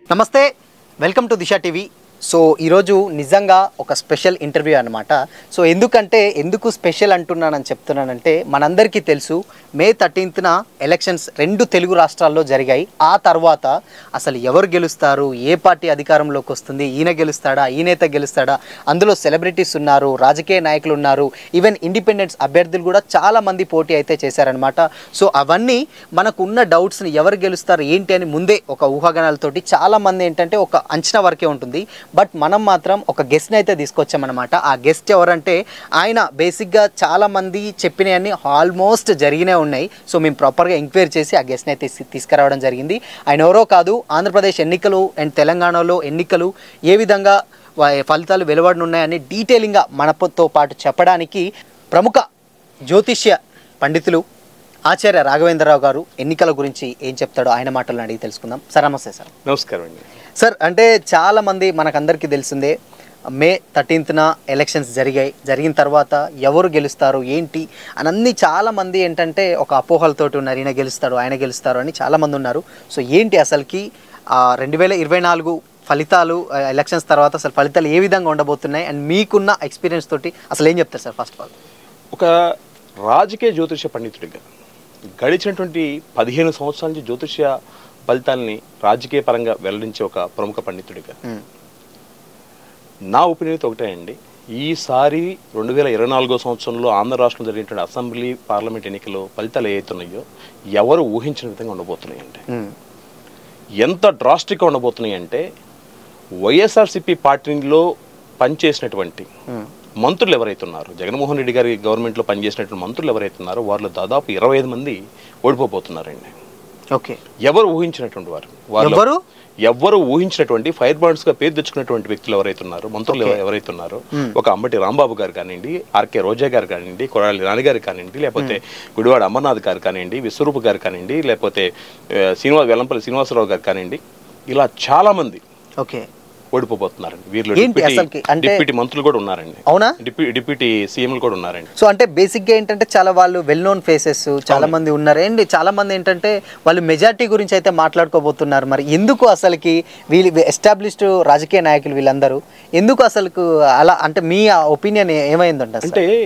నమస్తే welcome to Disha TV so ఈరోజు నిజంగా ఒక స్పెషల్ ఇంటర్వ్యూ అనమాట సో ఎందుకంటే ఎందుకు స్పెషల్ అంటున్నానని చెప్తున్నానంటే మనందరికీ తెలుసు మే థర్టీన్త్న ఎలక్షన్స్ రెండు తెలుగు రాష్ట్రాల్లో జరిగాయి ఆ తర్వాత అసలు ఎవరు గెలుస్తారు ఏ పార్టీ అధికారంలోకి వస్తుంది ఈయన గెలుస్తాడా ఈ నేత గెలుస్తాడా అందులో సెలబ్రిటీస్ ఉన్నారు రాజకీయ నాయకులు ఉన్నారు ఈవెన్ ఇండిపెండెన్స్ అభ్యర్థులు కూడా చాలా మంది పోటీ అయితే చేశారనమాట సో అవన్నీ మనకు ఉన్న డౌట్స్ని ఎవరు గెలుస్తారు ఏంటి అని ముందే ఒక ఊహాగానాలతోటి చాలా మంది ఏంటంటే ఒక అంచనా వరకే ఉంటుంది బట్ మనం మాత్రం ఒక గెస్ట్ని అయితే తీసుకొచ్చామన్నమాట ఆ గెస్ట్ ఎవరంటే ఆయన బేసిక్గా చాలా మంది చెప్పినవన్నీ ఆల్మోస్ట్ జరిగినే ఉన్నాయి సో మేము ప్రాపర్గా ఎంక్వైరీ చేసి ఆ గెస్ట్ని అయితే తీసు- తీసుకురావడం జరిగింది ఆయన ఎవరో కాదు ఆంధ్రప్రదేశ్ ఎన్నికలు అండ్ తెలంగాణలో ఎన్నికలు ఏ విధంగా వా- ఫలితాలు వెలువడనున్నాయని డీటెయిలింగ్గా మనతో పాటు చెప్పడానికి ప్రముఖ జ్యోతిష్య పండితులు ఆచార్య రాఘవేంద్రరావు గారు ఎన్నికల గురించి ఏం చెప్తాడో ఆయన మాటలను అడిగి తెలుసుకుందాం సార్ నమస్తే సార్ నమస్కారం అండి సార్ అంటే చాలా మంది మనకందరికీ తెలిసిందే మే థర్టీన్త్న ఎలక్షన్స్ జరిగాయి జరిగిన తర్వాత ఎవరు గెలుస్తారు ఏంటి అని అన్ని చాలా మంది ఏంటంటే ఒక అపోహలతోటి ఉన్నారు ఈయన గెలుస్తాడు ఆయన గెలుస్తారు అని చాలా మంది ఉన్నారు సో ఏంటి అసలుకి రెండు వేల ఇరవై నాలుగు ఫలితాలు ఎలక్షన్స్ తర్వాత అసలు ఫలితాలు ఏ విధంగా ఉండబోతున్నాయి అండ్ మీకున్న ఎక్స్పీరియన్స్ తోటి అసలు ఏం చెప్తారు సార్ ఫస్ట్ ఆఫ్ ఆల్ ఒక రాజకీయ జ్యోతిష పండితుడిగా గడిచినటువంటి పదిహేను సంవత్సరాల నుంచి జ్యోతిష ఫలితాలని రాజకీయ పరంగా వెల్లడించే ఒక ప్రముఖ పండితుడిగా నా ఒపీనియన్ ఒకటే అండి ఈసారి రెండు వేల ఇరవై నాలుగో సంవత్సరంలో ఆంధ్ర రాష్ట్రంలో జరిగినటువంటి అసెంబ్లీ పార్లమెంట్ ఎన్నికల్లో ఫలితాలు ఏవైతున్నాయో ఎవరు ఊహించిన విధంగా ఉండబోతున్నాయండి ఎంత డ్రాస్టిక్గా ఉండబోతున్నాయి అంటే వైఎస్ఆర్సిపి పార్టీలో పనిచేసినటువంటి మంత్రులు ఎవరైతే ఉన్నారు జగన్మోహన్ రెడ్డి గారి గవర్నమెంట్లో పనిచేసినటువంటి మంత్రులు ఎవరైతే ఉన్నారో వాళ్ళు దాదాపు ఇరవై ఐదు మంది ఓడిపోబోతున్నారండి ఓకే ఎవరు ఊహించినటువంటి వారు వారిలో ఎవరు? ఎవ్వరు ఊహించినటువంటి ఫైర్ బాండ్స్ గా పేరు తెచ్చుకున్నటువంటి వ్యక్తులు ఎవరైతే ఉన్నారో మంత్రులు ఎవ- ఎవరైతే ఉన్నారో ఒక అంబటి రాంబాబు గారు కానివ్వండి ఆర్కే రోజా గారు కానివ్వండి కొడాలి నాని గారు కానివ్వండి లేకపోతే గుడివాడ అమర్నాథ్ గారు కానివ్వండి విశ్వరూప్ గారు కానివ్వండి లేకపోతే ఆ, శ్రీనివాస్ వెల్లంపల్లి శ్రీనివాసరావు గారు కానివ్వండి ఇలా చాలా మంది ఓకే ఓడిపోబోతున్నారండి వీరిలో ఏంటి అసలుకి? డిప్యూటీ అంటే- డిప్యూటీ మంత్రులు కూడా ఉన్నారండి అవునా డిప్యూ డిప్యూటీ సీఎంలు కూడా ఉన్నారండి సో అంటే బేసిక్గా ఏంటంటే చాలా వాళ్ళు వెల్ నోన్ ఫేసెస్ చాలా మంది ఉన్నారు అండ్ చాలా మంది ఏంటంటే వాళ్ళు మెజార్టీ గురించి అయితే మాట్లాడుకోబోతున్నారు మరి ఎందుకు అసలుకి వీళ్ళు ఎస్టాబ్లిష్డ్ రాజకీయ నాయకులు వీళ్ళందరూ ఎందుకు అసలుకు అలా అంటే మీ ఒపీనియన్ ఏమైందంట అసలు? అంటే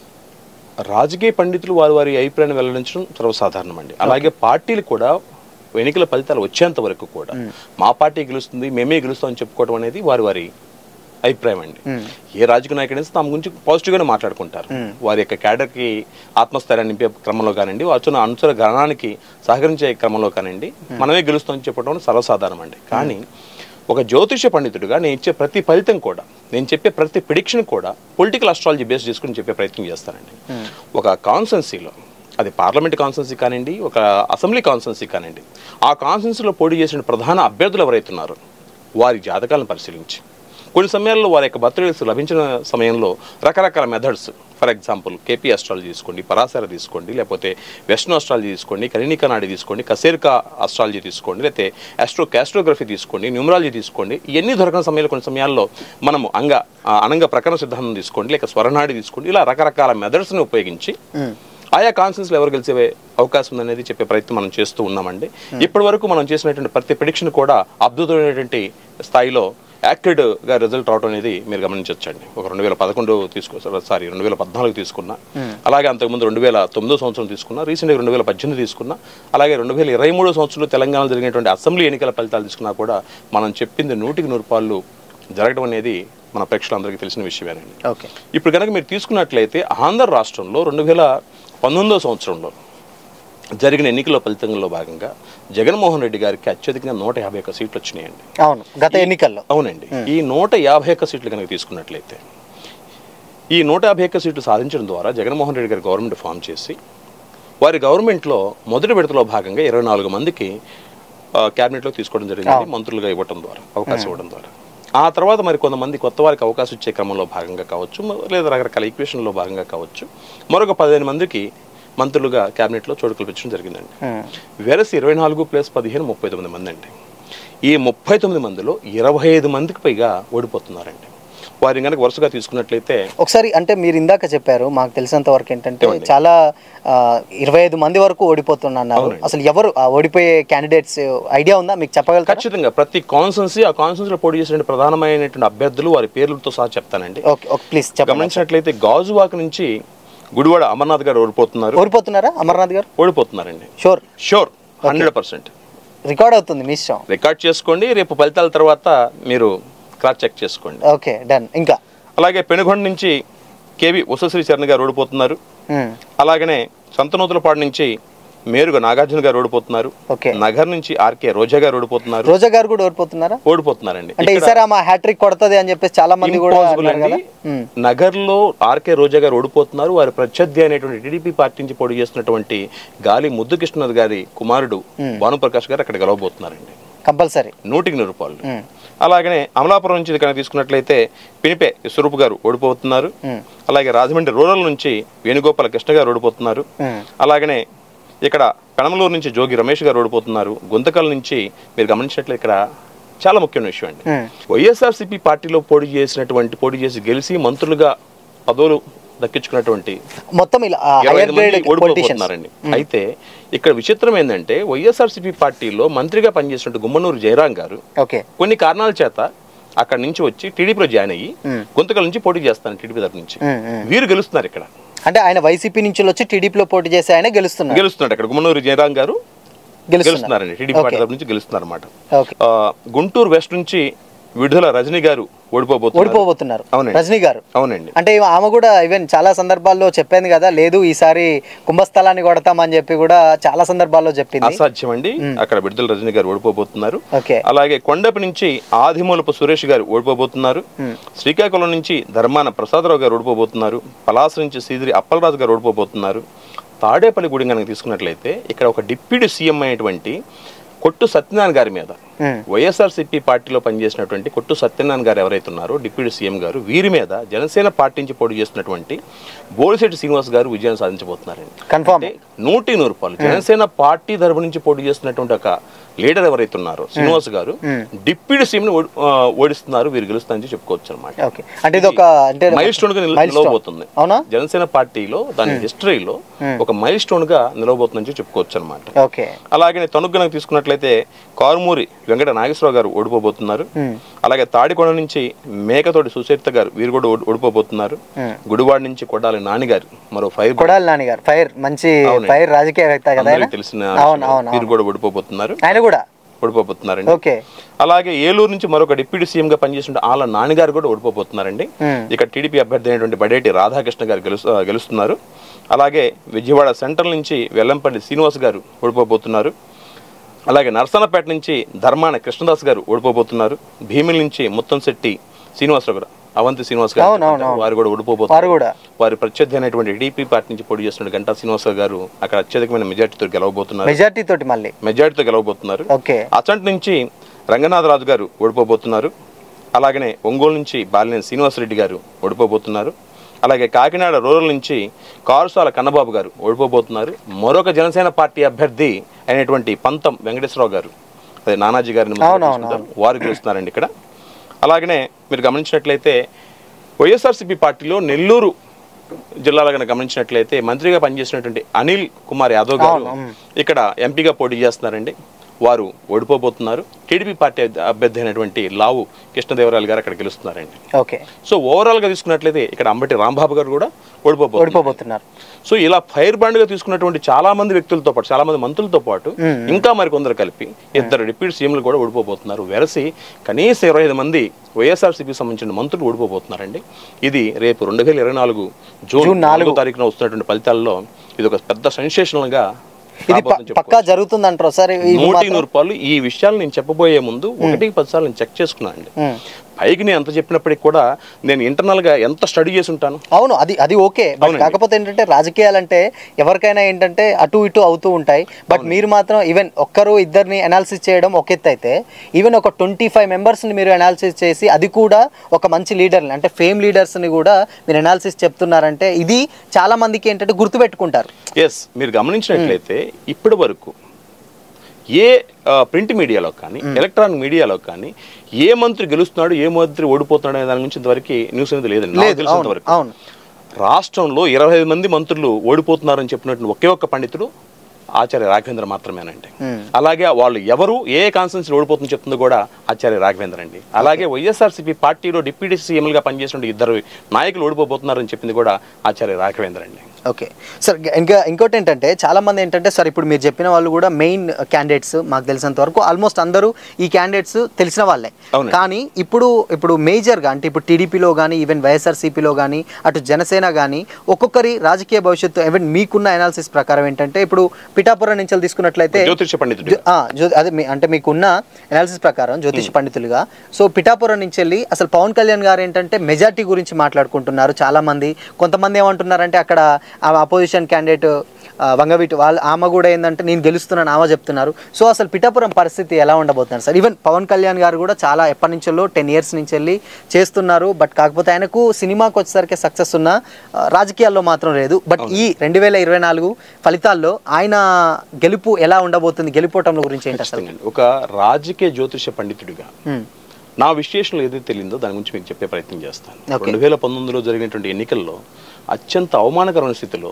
రాజకీయ పండితులు వారి వారి అభిప్రాయాన్ని వెల్లడించడం సర్వసాధారణం అండి అలాగే పార్టీలు కూడా ఎన్నికల ఫలితాలు వచ్చేంత వరకు కూడా మా పార్టీ గెలుస్తుంది మేమే గెలుస్తామని చెప్పుకోవడం అనేది వారి వారి అభిప్రాయం అండి ఏ రాజకీయ నాయకుడైనా తమ గురించి పాజిటివ్ గానే మాట్లాడుకుంటారు వారి యొక్క క్యాడర్ కి ఆత్మస్థైర్యాన్ని నింపే క్రమంలో కానివ్వండి వచ్చిన అనుసర గణనానికి సహకరించే క్రమంలో కానివ్వండి మనమే గెలుస్తామని చెప్పడం సర్వసాధారణం అండి కానీ ఒక జ్యోతిష పండితుడిగా నేను ఇచ్చే ప్రతి ఫలితం కూడా నేను చెప్పే ప్రతి ప్రిడిక్షన్ కూడా పొలిటికల్ అస్ట్రాలజీ బేస్ చేసుకుని చెప్పే ప్రయత్నం చేస్తానండి ఒక కాన్సెన్సీలో అది పార్లమెంట్ కాన్సెన్సీ కానివ్వండి ఒక అసెంబ్లీ కాన్సెన్సీ కానివ్వండి ఆ కాన్సెన్సీలో పోటీ చేసిన ప్రధాన అభ్యర్థులు ఎవరైతే ఉన్నారో వారి జాతకాలను పరిశీలించి కొన్ని సమయాల్లో వారి యొక్క బర్త్డేస్ లభించిన సమయంలో రకరకాల methods for example KP astrology తీసుకోండి పరాశర తీసుకోండి లేకపోతే వెస్టర్న్ అస్ట్రాలజీ తీసుకోండి కనినికా నాడి తీసుకోండి కసేరికా అస్ట్రాలజీ తీసుకోండి లేకపోతే ఆస్ట్రో క్యాస్ట్రోగ్రఫీ తీసుకోండి న్యూమరాలజీ తీసుకోండి ఇవన్నీ దొరకని సమయంలో కొన్ని సమయాల్లో మనము అంగ ఆ, అనంగ ప్రకరణ సిద్ధాంతం తీసుకోండి లేక స్వరనాడి తీసుకోండి ఇలా రకరకాల మెథడ్స్ని ఉపయోగించి ఆయా కాన్సెన్స్లో ఎవరు గెలిచే అవకాశం ఉందనేది చెప్పే ప్రయత్నం మనం చేస్తూ ఉన్నామండి ఇప్పటి వరకు మనం చేసినటువంటి ప్రతి ప్రిడిక్షన్ కూడా అద్భుతమైనటువంటి స్థాయిలో యాక్టెడ్ గా రిజల్ట్ రావడం అనేది మీరు గమనించవచ్చండి ఒక రెండు వేల పదకొండు తీసుకో సారీ రెండు వేల పద్నాలుగు తీసుకున్నా అలాగే అంతకుముందు రెండు వేల తొమ్మిదో సంవత్సరం తీసుకున్నా రీసెంట్గా రెండు వేల పద్దెనిమిది తీసుకున్నా అలాగే రెండు వేల ఇరవై మూడో సంవత్సరంలో తెలంగాణలో జరిగినటువంటి అసెంబ్లీ ఎన్నికల ఫలితాలు తీసుకున్నా కూడా మనం చెప్పింది నూటికి నూరు పాళ్ళు జరగడం అనేది మన ప్రేక్షకులందరికీ తెలిసిన విషయమేనండి ఓకే ఇప్పుడు కనుక మీరు తీసుకున్నట్లయితే ఆంధ్ర రాష్ట్రంలో రెండు వేల పంతొమ్మిదో సంవత్సరంలో జరిగిన ఎన్నికల ఫలితంలో భాగంగా జగన్మోహన్ రెడ్డి గారికి అత్యధికంగా నూట యాభై ఒక్క సీట్లు వచ్చినాయండి అవును గత ఎన్నికల్లో అవునండి ఈ నూట యాభై ఒక్క సీట్లు కనుక తీసుకున్నట్లయితే ఈ నూట యాభై ఒక్క సీట్లు సాధించడం ద్వారా జగన్మోహన్ రెడ్డి గారి గవర్నమెంట్ ఫామ్ చేసి వారి గవర్నమెంట్లో మొదటి విడతలో భాగంగా ఇరవై నాలుగు మందికి ఆ, క్యాబినెట్లో తీసుకోవడం జరిగింది మంత్రులుగా ఇవ్వడం ద్వారా అవకాశం ఇవ్వడం ద్వారా ఆ తర్వాత మరి కొంతమంది కొత్త వారికి అవకాశం ఇచ్చే క్రమంలో భాగంగా కావచ్చు మ- లేదా రకరకాల ఈక్వేషన్లో భాగంగా కావచ్చు మరొక పదిహేను మందికి మంత్రులుగా క్యాబినెట్లో చోటు కల్పించడం జరిగిందండి వెరస్ ఇరవై నాలుగు ప్లస్ పదిహేను ముప్పై తొమ్మిది మంది అండి ఈ ముప్పై తొమ్మిది మందిలో ఇరవై ఐదు మందికి పైగా ఓడిపోతున్నారండి వారిని కనుక వరుసగా తీసుకున్నట్లయితే ఒకసారి అంటే మీరు ఇందాక చెప్పారు మాకు తెలిసినంత వరకు ఏంటంటే చాలా ఆ, ఇరవై ఐదు మంది వరకు ఓడిపోతున్నారు అసలు ఎవరు ఆ ఓడిపోయే క్యాండిడేట్స్ ఐడియా ఉందా మీకు చెప్పగలుగుతారా ఖచ్చితంగా ప్రతి కాన్సెన్సీ ఆ కాన్సెన్సీలో పోటీ చేసిన ప్రధానమైనటువంటి అభ్యర్థులు వారి పేర్లతో సహా చెప్తానండి ఓకే ఓకే ప్లీజ్ చెప్పండి గమనించినట్లయితే గాజువాక నుంచి గుడివాడ అమర్నాథ్ గారు ఓడిపోతున్నారు ఓడిపోతున్నారా అమర్నాథ్ గారు ఓడిపోతున్నారండి sure sure hundred percent record అవుతుంది మీ ఇష్టం రికార్డ్ చేసుకోండి రేపు ఫలితాల తర్వాత మీరు క్రాస్ చెక్ చేసుకోండి ఓకే డన్ ఇంకా అలాగే పెనుగొండ నుంచి కేవి ఉషశ్రీ చరణ్ గారు ఓడిపోతున్నారు మ్మ్. అలాగనే సంతనూతులపాడు నుంచి మేరుగా నాగార్జున గారు ఓడిపోతున్నారు ఓకే నగర్ నుంచి ఆర్కే రోజా గారు ఓడిపోతున్నారు రోజా గారు కూడా ఓడిపోతున్నారా ఓడిపోతున్నారండి అంటే ఈసారి ఆమె హ్యాట్రిక్ కొడుతుంది అని చెప్పేసి చాలా మంది కూడా Impossible అన్నారు కదా అండి. నగర్లో ఆర్కే రోజా గారు ఓడిపోతున్నారు వారి ప్రత్యర్థి అనేటువంటి టీడీపీ పార్టీ నుంచి పోటీ చేస్తున్నటువంటి గాలి ముద్దు కృష్ణనాథ్ గారి కుమారుడు భానుప్రకాష్ గారు అక్కడ గెలవబోతున్నారండి కంపల్సరీ నూటికి నూరు రూపాయలు అలాగనే అమలాపురం నుంచి కనుక తీసుకున్నట్లయితే పినిపే స్వరూప్ గారు ఓడిపోతున్నారు అలాగే రాజమండ్రి రూరల్ నుంచి వేణుగోపాల కృష్ణ గారు ఓడిపోతున్నారు అలాగనే ఇక్కడ పెనమలూరు నుంచి జోగి రమేష్ గారు ఓడిపోతున్నారు గుంతకల్ నుంచి మీరు గమనించినట్లు ఇక్కడ చాలా ముఖ్యమైన విషయం అండి వైఎస్ఆర్సీపీ పార్టీలో పోటీ చేసినటువంటి పోటీ చేసి గెలిచి మంత్రులుగా పదవులు దక్కించుకున్నటువంటి మొత్తం ఇలా ఇరవై హైయర్ ఐదు మంది గ్రేడ్ పొలిటీషియన్స్ ఓడిపోతున్నారండి అయితే ఇక్కడ విచిత్రం ఏంటంటే వైఎస్ఆర్సీపీ పార్టీలో మంత్రిగా పనిచేసినట్టు గుమ్మనూరు జయరాం గారు ఓకే కొన్ని కారణాల చేత అక్కడ నుంచి వచ్చి టీడీపీలో జాయిన్ అయ్యి గుంతకల్ నుంచి పోటీ చేస్తాను టీడీపీ తరఫు నుంచి వీరు గెలుస్తున్నారు ఇక్కడ అంటే ఆయన వైసీపీ నుంచి వచ్చి టీడీపీలో పోటీ చేసి ఆయన గెలుస్తున్నారు గెలుస్తున్నాడు అక్కడ గుమ్మనూరు జయరాం గారు గెలుస్తున్నారు గెలుస్తున్నారండి టీడీపీ పార్టీ తరఫు నుంచి గెలుస్తున్నారు అనమాట ఓకే గుంటూరు వెస్ట్ నుంచి విడుదల రజనీ గారు ఓడిపోబోతున్నారు ఓడిపోబోతున్నారు అవునండి. రజనీ గారు అవునండి అంటే ఆమె కూడా ఈవెన్ చాలా సందర్భాల్లో చెప్పింది కదా లేదు ఈసారి కుంభస్థలాన్ని కొడతామని చెప్పి కూడా చాలా సందర్భాల్లో చెప్పింది అసాధ్యం అండి అక్కడ విడుదల రజనీ గారు ఓడిపోబోతున్నారు ఓకే అలాగే కొండపి నుంచి ఆదిమూలపు సురేష్ గారు ఓడిపోబోతున్నారు శ్రీకాకుళం నుంచి ధర్మాన ప్రసాదరావు గారు ఓడిపోబోతున్నారు పలాస నుంచి సీదిరి అప్పలరాజు గారు ఓడిపోబోతున్నారు తాడేపల్లి గుడి కనుక తీసుకున్నట్లయితే ఇక్కడ ఒక డిప్యూటీ సీఎం అయినటువంటి కొట్టు సత్యనారాయణ గారి మీద మ్మ్. వైఎస్ఆర్సీపీ పార్టీలో పనిచేసినటువంటి కొట్టు సత్యనారాయణ గారు ఎవరైతే ఉన్నారో డిప్యూటీ సీఎం గారు వీరి మీద జనసేన పార్టీ నుంచి పోటీ చేస్తున్నటువంటి బోడిశెట్టి శ్రీనివాస్ గారు విజయం సాధించబోతున్నారండి కన్ఫామ్ అంటే నూటి నూరు రూపాయలు జనసేన పార్టీ తరపు నుంచి పోటీ చేస్తున్నటువంటి ఒక లీడర్ ఎవరైతే ఉన్నారో శ్రీనివాస్ గారు డిప్యూటీ సీఎం ని ఓడిస్తున్నారు వీరు గెలుస్తారని చెప్పుకోవచ్చు అనమాట ఓకే అంటే ఇది ఒక అంటే మైల్ స్టోన్ గా నిల- Milestone. నిలవబోతుంది అవునా జనసేన పార్టీలో దాని హిస్టరీలో ఒక మైల్ స్టోన్ గా నిలవబోతుందని చెప్పుకోవచ్చు అనమాట ఓకే అలాగే తణుకు కనుక తీసుకున్నట్లయితే కారుమూరి వెంకట నాగేశ్వరరావు గారు ఓడిపోబోతున్నారు మ్మ్. అలాగే తాడికొండ నుంచి మేకతోటి సుచరిత గారు వీరు కూడా ఓడి- ఓడిపోబోతున్నారు మ్మ్. గుడివాడ నుంచి కొడాలి నాని గారు మరో ఫైవ్ కొడాలి నాని గారు ఫైర్ మంచి అవునండి. ఫైర్ రాజకీయవేత్త కదా ఆయన అందరికీ తెలిసిన అవును అవును వీరు కూడా ఓడిపోబోతున్నారు ఆయన కూడా ఓడిపోబోతున్నారండి ఓకే అలాగే ఏలూరు నుంచి మరొక డిప్యూటీ సీఎం గా పనిచేసిన ఆళ్ళ నాన్నగారు కూడా ఓడిపోబోతున్నారండి మ్మ్. ఇక్కడ టీడీపీ అభ్యర్థి అయినటువంటి బడేటి రాధాకృష్ణ గారు గెలు ఆ, గెలుస్తున్నారు అలాగే విజయవాడ సెంట్రల్ నుంచి వెల్లంపల్లి శ్రీనివాస్ గారు ఓడిపోబోతున్నారు అలాగే నరసన్నపేట నుంచి ధర్మాన కృష్ణదాస్ గారు ఓడిపోబోతున్నారు భీమిలి నుంచి ముత్తంశెట్టి శ్రీనివాసరావు గారు అవంతి శ్రీనివాస్ గారు అవును, అవును, అవును. వారు కూడా వారు ఓడిపోబోతున్నారు కూడా వారి ప్రత్యర్థి అయినటువంటి టీడీపీ పార్టీ నుంచి పోటీ చేస్తున్న గంటా శ్రీనివాసరావు గారు అక్కడ అత్యధికమైన మెజార్టీతో గెలవబోతున్నారు మెజార్టీ తోటి మళ్ళీ మెజార్టీతో గెలవబోతున్నారు ఓకే అచంట్ నుంచి రంగనాథరాజు గారు ఓడిపోబోతున్నారు అలాగనే ఒంగోలు నుంచి బాలినేని శ్రీనివాసరెడ్డి గారు ఓడిపోబోతున్నారు అలాగే కాకినాడ రూరల్ నుంచి కారుసాల కన్నబాబు గారు ఓడిపోబోతున్నారు మరొక జనసేన పార్టీ అభ్యర్థి అయినటువంటి పంతం వెంకటేశ్వరరావు గారు అదే నానాజీ గారిని ముందుగా అవును, అవును, తీసుకుంటారు. వారు గెలుస్తున్నారండి ఇక్కడ అలాగనే మీరు గమనించినట్లయితే వైఎస్ఆర్సీపీ పార్టీలో నెల్లూరు జిల్లాలో కనుక గమనించినట్లయితే మంత్రిగా పనిచేసినటువంటి అనిల్ కుమార్ యాదవ్ గారు ఇక్కడ ఎంపీగా పోటీ చేస్తున్నారండి వారు ఓడిపోబోతున్నారు టీడీపీ పార్టీ అభ్యర్థి అయినటువంటి లావు కృష్ణదేవరాయలు గారు అక్కడ గెలుస్తున్నారండి ఓకే సో ఓవరాల్ గా తీసుకున్నట్లయితే ఇక్కడ అంబటి రాంబాబు గారు కూడా ఓడిపోబోతున్నారు ఓడిపోబోతున్నారు సో ఇలా ఫైర్ బాండ్ గా తీసుకున్నటువంటి చాలా మంది వ్యక్తులతో పాటు చాలా మంది మంత్రులతో పాటు ఇంకా మరి కొందరు కలిపి ఇద్దరు డిప్యూటీ సీఎంలు కూడా ఓడిపోబోతున్నారు వెరసి కనీసం ఇరవై ఐదు మంది వైఎస్ఆర్సీపీకి సంబంధించిన మంత్రులు ఓడిపోబోతున్నారండి ఇది రేపు రెండు వేల ఇరవై నాలుగు జూన్ నాలుగో తారీఖున వస్తున్నటువంటి ఫలితాల్లో ఇది ఒక పెద్ద సెన్సేషనల్ గా ఇది ప- రాబోతుందని చెప్పుకోవచ్చు. పక్కా జరుగుతుందంటారు ఒకసారి ఇది నూటి మాత్రం- నూరు రూపాయలు ఈ విషయాలు నేను చెప్పబోయే ముందు ఒకటికి పది సార్లు నేను చెక్ చేసుకున్నాను అండి ఉమ్. పైకి నేను ఎంత చెప్పినప్పటికీ కూడా నేను ఇంటర్నల్ గా ఎంత స్టడీ చేసి ఉంటాను అవును అది అది ఓకే బట్ కాకపోతే ఏంటంటే రాజకీయాలంటే ఎవరికైనా ఏంటంటే అటు ఇటు అవుతూ ఉంటాయి బట్ మీరు మాత్రం ఈవెన్ ఒక్కరు ఇద్దరిని అనాలిసిస్ చేయడం ఒక ఎత్తు అయితే ఈవెన్ ఒక ట్వంటీ ఫైవ్ మెంబర్స్ని మీరు అనాలిసిస్ చేసి అది కూడా ఒక మంచి లీడర్ని అంటే ఫేమ్ లీడర్స్ని కూడా మీరు అనాలిసిస్ చెప్తున్నారంటే ఇది చాలా మందికి ఏంటంటే గుర్తుపెట్టుకుంటారు ఎస్ మీరు గమనించినట్లయితే ఇప్పటి వరకు ఏ ప్రింట్ మీడియాలో కానీ ఎలక్ట్రానిక్ మీడియాలో కానీ ఏ మంత్రి గెలుస్తున్నాడు ఏ మంత్రి ఓడిపోతున్నాడు అనే దాని గురించి ఇంతవరకు న్యూస్ అనేది లేదండి నాకు లేదు తెలిసినంత అవును వరకు అవును రాష్ట్రంలో ఇరవై ఐదు మంది మంత్రులు ఓడిపోతున్నారని చెప్పినట్టు ఒకే ఒక్క పండితుడు ఆచార్య రాఘవేంద్ర మాత్రమేనండి Hmm. అలాగే వాళ్ళు ఎవరు ఏ కాన్స్టెన్సీ ఓడిపోతుందో చెప్తుంది కూడా ఆచార్య రాఘవేంద్ర అండి అలాగే వైఎస్ఆర్సీపీ పార్టీలో డిప్యూటీ సీఎంలుగా పనిచేసిన ఇద్దరు నాయకులు ఓడిపోతున్నారని చెప్పింది కూడా ఆచార్య రాఘవేంద్ర అండి ఓకే సార్ ఇంకా ఇంకోటి ఏంటంటే చాలా మంది ఏంటంటే సార్ ఇప్పుడు మీరు చెప్పిన వాళ్ళు కూడా మెయిన్ క్యాండిడేట్స్ మాకు తెలిసినంత వరకు ఆల్మోస్ట్ అందరూ ఈ క్యాండిడేట్స్ తెలిసిన వాళ్ళే అవునండి. కానీ ఇప్పుడు ఇప్పుడు మేజర్గా అంటే ఇప్పుడు టీడీపీలో కానీ ఈవెన్ వైఎస్ఆర్సీపీలో కానీ అటు జనసేన కానీ ఒక్కొక్కరి రాజకీయ భవిష్యత్తు ఈవెన్ మీకున్న అనాలిసిస్ ప్రకారం ఏంటంటే ఇప్పుడు పిఠాపురం నుంచి తీసుకున్నట్లయితే జ్యోతిష పండితుడు జ్యో- ఆ, జ్యో- అదే మీ- అంటే మీకున్న అనాలిసిస్ ప్రకారం జ్యోతిష పండితులుగా సో పిఠాపురం నుంచి వెళ్ళి అసలు పవన్ కళ్యాణ్ గారు ఏంటంటే మెజార్టీ గురించి మాట్లాడుకుంటున్నారు చాలా మంది కొంతమంది ఏమంటున్నారంటే అక్కడ అపోజిషన్ క్యాండిడేట్ వంగవీటి వాళ్ళు ఆమె కూడా ఏంటంటే నేను గెలుస్తున్నాను ఆమె చెప్తున్నారు సో అసలు పిఠాపురం పరిస్థితి ఎలా ఉండబోతున్నారు సార్ ఈవెన్ పవన్ కళ్యాణ్ గారు కూడా చాలా ఎప్పటి నుంచో టెన్ ఇయర్స్ నుంచి వెళ్ళి చేస్తున్నారు బట్ కాకపోతే ఆయనకు సినిమాకి వచ్చేసరికి సక్సెస్ ఉన్న ఆ, రాజకీయాల్లో మాత్రం లేదు బట్ ఈ రెండు వేల ఇరవై నాలుగు ఫలితాల్లో ఆయన గెలుపు ఎలా ఉండబోతుంది గెలుపోవటం గురించి ఏంటి అసలు ఖచ్చితంగా. ఒక రాజకీయ జ్యోతిష పండితుడిగా హ్మ్. నా విశ్లేషణలో ఏదైతే తెలియదో దాని గురించి మీకు చెప్పే ప్రయత్నం చేస్తాను Okay. రెండు వేల పంతొమ్మిదిలో జరిగినటువంటి ఎన్నికల్లో అత్యంత అవమానకరమైన స్థితిలో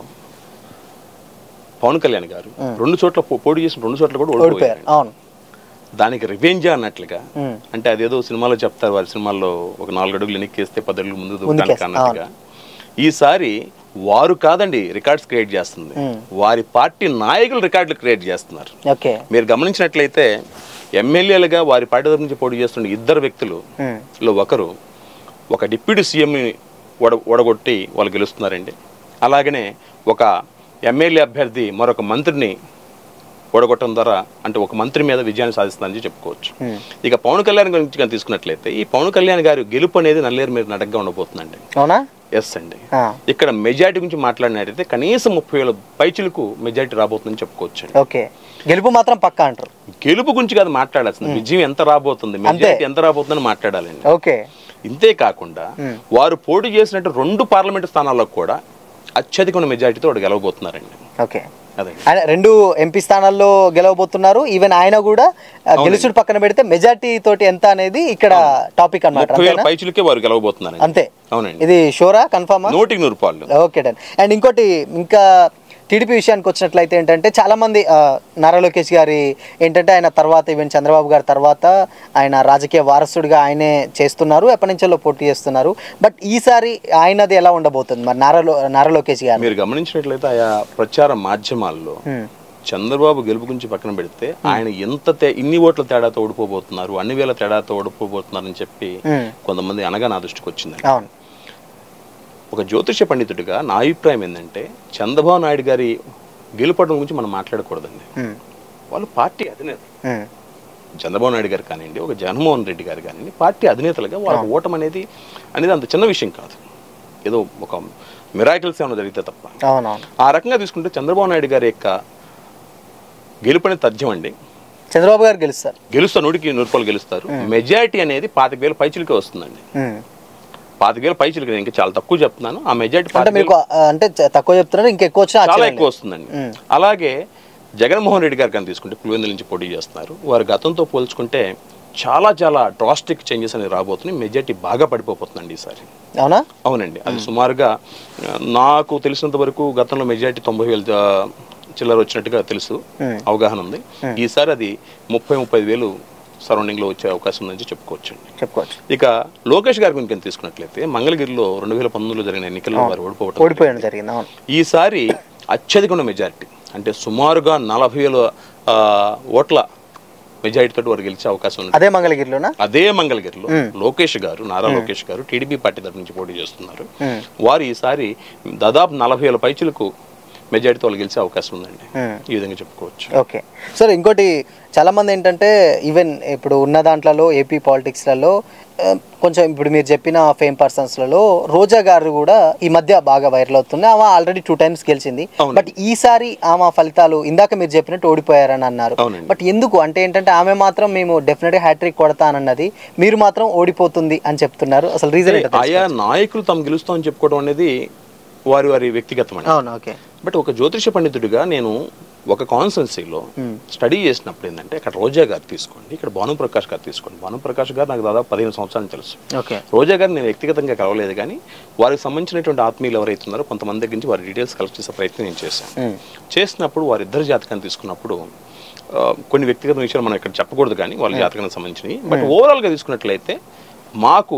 పవన్ కళ్యాణ్ గారు రెండు చోట్ల పో- పోటీ చేసిన రెండు చోట్ల కూడా ఓడిపోయారు ఓడిపోయారు అవును దానికి రివెంజ్ అన్నట్లుగా హ్మ్. అంటే అదేదో సినిమాలో చెప్తారు వారి సినిమాల్లో ఒక నాలుగు అడుగులు వెనక్కేస్తే పది అడుగులు ముందు దూకానికి ముందుకేస్తా, అన్నట్టుగా ఈసారి వారు కాదండి రికార్డ్స్ క్రియేట్ చేస్తుంది హ్మ్. వారి పార్టీ నాయకులు రికార్డులు క్రియేట్ చేస్తున్నారు ఓకే మీరు గమనించినట్లయితే ఎమ్మెల్యేలుగా వారి పార్టీ తరపు నుంచి పోటీ చేస్తున్న ఇద్దరు వ్యక్తులు హ్మ్. లో ఒకరు ఒక డిప్యూటీ సీఎంని ఓడ ఓడగొట్టి వాళ్ళు గెలుస్తున్నారండి అలాగనే ఒక ఎమ్మెల్యే అభ్యర్థి మరొక మంత్రిని ఓడగొట్టడం ద్వారా అంటే ఒక మంత్రి మీద విజయాన్ని సాధిస్తుందని చెప్పుకోవచ్చు హ్మ్. ఇక పవన్ కళ్యాణ్ గురించి కానీ తీసుకున్నట్లయితే ఈ పవన్ కళ్యాణ్ గారి గెలుపు అనేది నల్లేరు మీద నడగ్గా ఉండబోతుందండి అవునా ఎస్ అండి ఆ, ఇక్కడ మెజారిటీ గురించి మాట్లాడినట్టయితే కనీసం ముప్పై వేల పైచులకు మెజారిటీ రాబోతుందని చెప్పుకోవచ్చు ఓకే గెలుపు మాత్రం పక్కా అంటారు గెలుపు గురించి కాదు మాట్లాడాల్సింది విజయం ఎంత రాబోతుంది మెజారిటీ ఎంత రాబోతుందని మాట్లాడాలండి ఓకే ఇంతే కాకుండా వారు పోటీ చేసినట్టు రెండు పార్లమెంటు స్థానాల్లో కూడా అత్యధికమైన మెజారిటీతో వాడు గెలవబోతున్నారండి ఓకే అదే ఆయన రెండు ఎంపీ స్థానాల్లో గెలవబోతున్నారు ఈవెన్ ఆయన కూడా ఆ, గెలుచుడు పక్కన పెడితే మెజార్టీ తోటి ఎంత అనేది ఇక్కడ టాపిక్ అన్నమాట ముప్పై వేల అంతేనా పైచులకే వారు గెలవబోతున్నారండి అంతే అవునండి ఇది షోరా కన్ఫర్మా నూటికి నూరు పాళ్ళు ఓకే డన్ అండ్ ఇంకోటి ఇంకా టీడీపీ విషయానికి వచ్చినట్లయితే ఏంటంటే చాలా మంది ఆ, నారా లోకేష్ గారి ఏంటంటే ఆయన తర్వాత ఈవెన్ చంద్రబాబు గారి తర్వాత ఆయన రాజకీయ వారసుడిగా ఆయనే చేస్తున్నారు ఎప్పటి నుంచో పోటీ చేస్తున్నారు బట్ ఈసారి ఆయనది ఎలా ఉండబోతుంది మరి నారా లో- నారా లోకేష్ గారు మీరు గమనించినట్లయితే ఆయా ప్రచార మాధ్యమాల్లో చంద్రబాబు గెలుపు గురించి పక్కన పెడితే ఆయన ఎంత తే- ఇన్ని ఓట్ల తేడాతో ఓడిపోబోతున్నారు అన్ని వేల తేడాతో ఓడిపోబోతున్నారని చెప్పి Hmm. కొంతమంది అనగా నా దృష్టికి వచ్చిందండి అవును ఒక జ్యోతిష పండితుడిగా నా అభిప్రాయం ఏంటంటే చంద్రబాబు నాయుడు గారి గెలుపడం గురించి మనం మాట్లాడకూడదండి ఉమ్, వాళ్ళు పార్టీ అధినేత ఉమ్, చంద్రబాబు నాయుడు గారు కానివ్వండి ఒక జగన్మోహన్ రెడ్డి గారు కానివ్వండి పార్టీ అధినేతలుగా వాళ్ళ ఓటం అనేది అనేది అంత చిన్న విషయం కాదు ఏదో ఒక మిరాకిల్స్ ఏమైనా జరిగితే తప్ప అవునవును ఆ రకంగా తీసుకుంటే చంద్రబాబు నాయుడు గారి యొక్క గెలుపనే తథ్యం అండి చంద్రబాబు గారు గెలుస్తారు గెలుస్తారు నూటికి నూరు రూపాయలు గెలుస్తారు మెజారిటీ అనేది పాతిక వేల పైచిలకే వస్తుందండి ఉమ్. పాతిక వేల పైచిలకి ఇంకా చాలా తక్కువ చెప్తున్నాను ఆ మెజారిటీ అంటే పాతిక మీకు ఆ, అంటే చ- తక్కువ చెప్తున్నారు ఇంకెక్కువ వచ్చినా చాలా ఆశ్చర్యం ఎక్కువ లేదు. వస్తుందండి మ్మ్. అలాగే జగన్మోహన్ రెడ్డి గారు కానీ తీసుకుంటే పులివెందుల నుంచి పోటీ చేస్తున్నారు వారు గతంతో పోల్చుకుంటే చాలా చాలా డ్రాస్టిక్ చేంజెస్ అనేవి రాబోతున్నాయి మెజారిటీ బాగా పడిపోతుందండి ఈసారి అవునా అవునండి అది సుమారుగా ఆ, నాకు తెలిసినంత వరకు గతంలో మెజారిటీ తొంభై వేలు ఆ, చిల్లర వచ్చినట్టుగా తెలుసు మ్మ్. అవగాహన ఉంది ఈసారి అది ముప్పై ముప్పై వేలు సరౌండింగ్ లో వచ్చే అవకాశం ఉందని చెప్పుకోవచ్చు చెప్పుకోవచ్చు ఇక లోకేష్ గారి గురించి కనుక తీసుకున్నట్లయితే మంగళగిరిలో రెండు వేల పంతొమ్మిదిలో జరిగిన ఎన్నికల్లో వారు ఓడిపోవటం ఓడిపోయడం జరిగింది అవును ఈసారి అత్యధికమైన మెజారిటీ అంటే సుమారుగా నలభై వేల ఆ, ఓట్ల మెజారిటీ తోటి వారు గెలిచే అవకాశం ఉంది అదే మంగళగిరిలోనా అదే మంగళగిరిలో లోకేష్ గారు నారా లోకేష్ గారు టీడీపీ పార్టీ తరపు నుంచి పోటీ చేస్తున్నారు మ్మ్. వారు ఈసారి దాదాపు నలభై వేల పైచులకు మెజారిటీతో వాళ్ళు గెలిచే అవకాశం ఉందండి మ్మ్. ఈ విధంగా చెప్పుకోవచ్చు ఓకే సార్ ఇంకోటి చాలా మంది ఏంటంటే ఈవెన్ ఇప్పుడు ఉన్న దాంట్లలో ఏపీ పాలిటిక్స్లలో ఆ, కొంచెం ఇప్పుడు మీరు చెప్పిన ఫేమ్ పర్సన్స్లలో రోజా గారు కూడా ఈ మధ్య బాగా వైరల్ అవుతుంది ఆమె ఆల్రెడీ టూ టైమ్స్ గెలిచింది అవును. బట్ ఈసారి ఆమె ఫలితాలు ఇందాక మీరు చెప్పినట్టు ఓడిపోయారని అన్నారు అవునండి. బట్ ఎందుకు అంటే ఏంటంటే ఆమె మాత్రం మేము డెఫినెట్గా హ్యాట్రిక్ కొడతానన్నది మీరు మాత్రం ఓడిపోతుంది అని చెప్తున్నారు అసలు రీజన్ ఏంటో తెలుసు. ఆయా నాయకులు తాము గెలుస్తామని చెప్పుకోవడం అనేది వారి వారి వ్యక్తిగతం అండి అవును ఓకే బట్ ఒక జ్యోతిష పండితుడిగా నేను ఒక కాన్స్టెన్సీలో స్టడీ చేసినప్పుడు ఏంటంటే ఇక్కడ రోజా గారు తీసుకోండి ఇక్కడ భాను ప్రకాష్ గారు తీసుకోండి భాను ప్రకాష్ గారు నాకు దాదాపు పదిహేను సంవత్సరాలు తెలుసు ఓకే రోజా గారిని నేను వ్యక్తిగతంగా కలవలేదు కానీ వారికి సంబంధించినటువంటి ఆత్మీయులు ఎవరైతే ఉన్నారో కొంతమంది దగ్గర నుంచి వారి డీటెయిల్స్ కలెక్ట్ చేసే ప్రయత్నం నేను చేశాను మ్మ్. చేసినప్పుడు వారిద్దరి జాతకాన్ని తీసుకున్నప్పుడు ఆ, కొన్ని వ్యక్తిగత విషయాలు మనం ఇక్కడ చెప్పకూడదు కానీ వాళ్ళ జాతకానికి సంబంధించినవి బట్ ఓవరాల్గా తీసుకున్నట్లయితే మాకు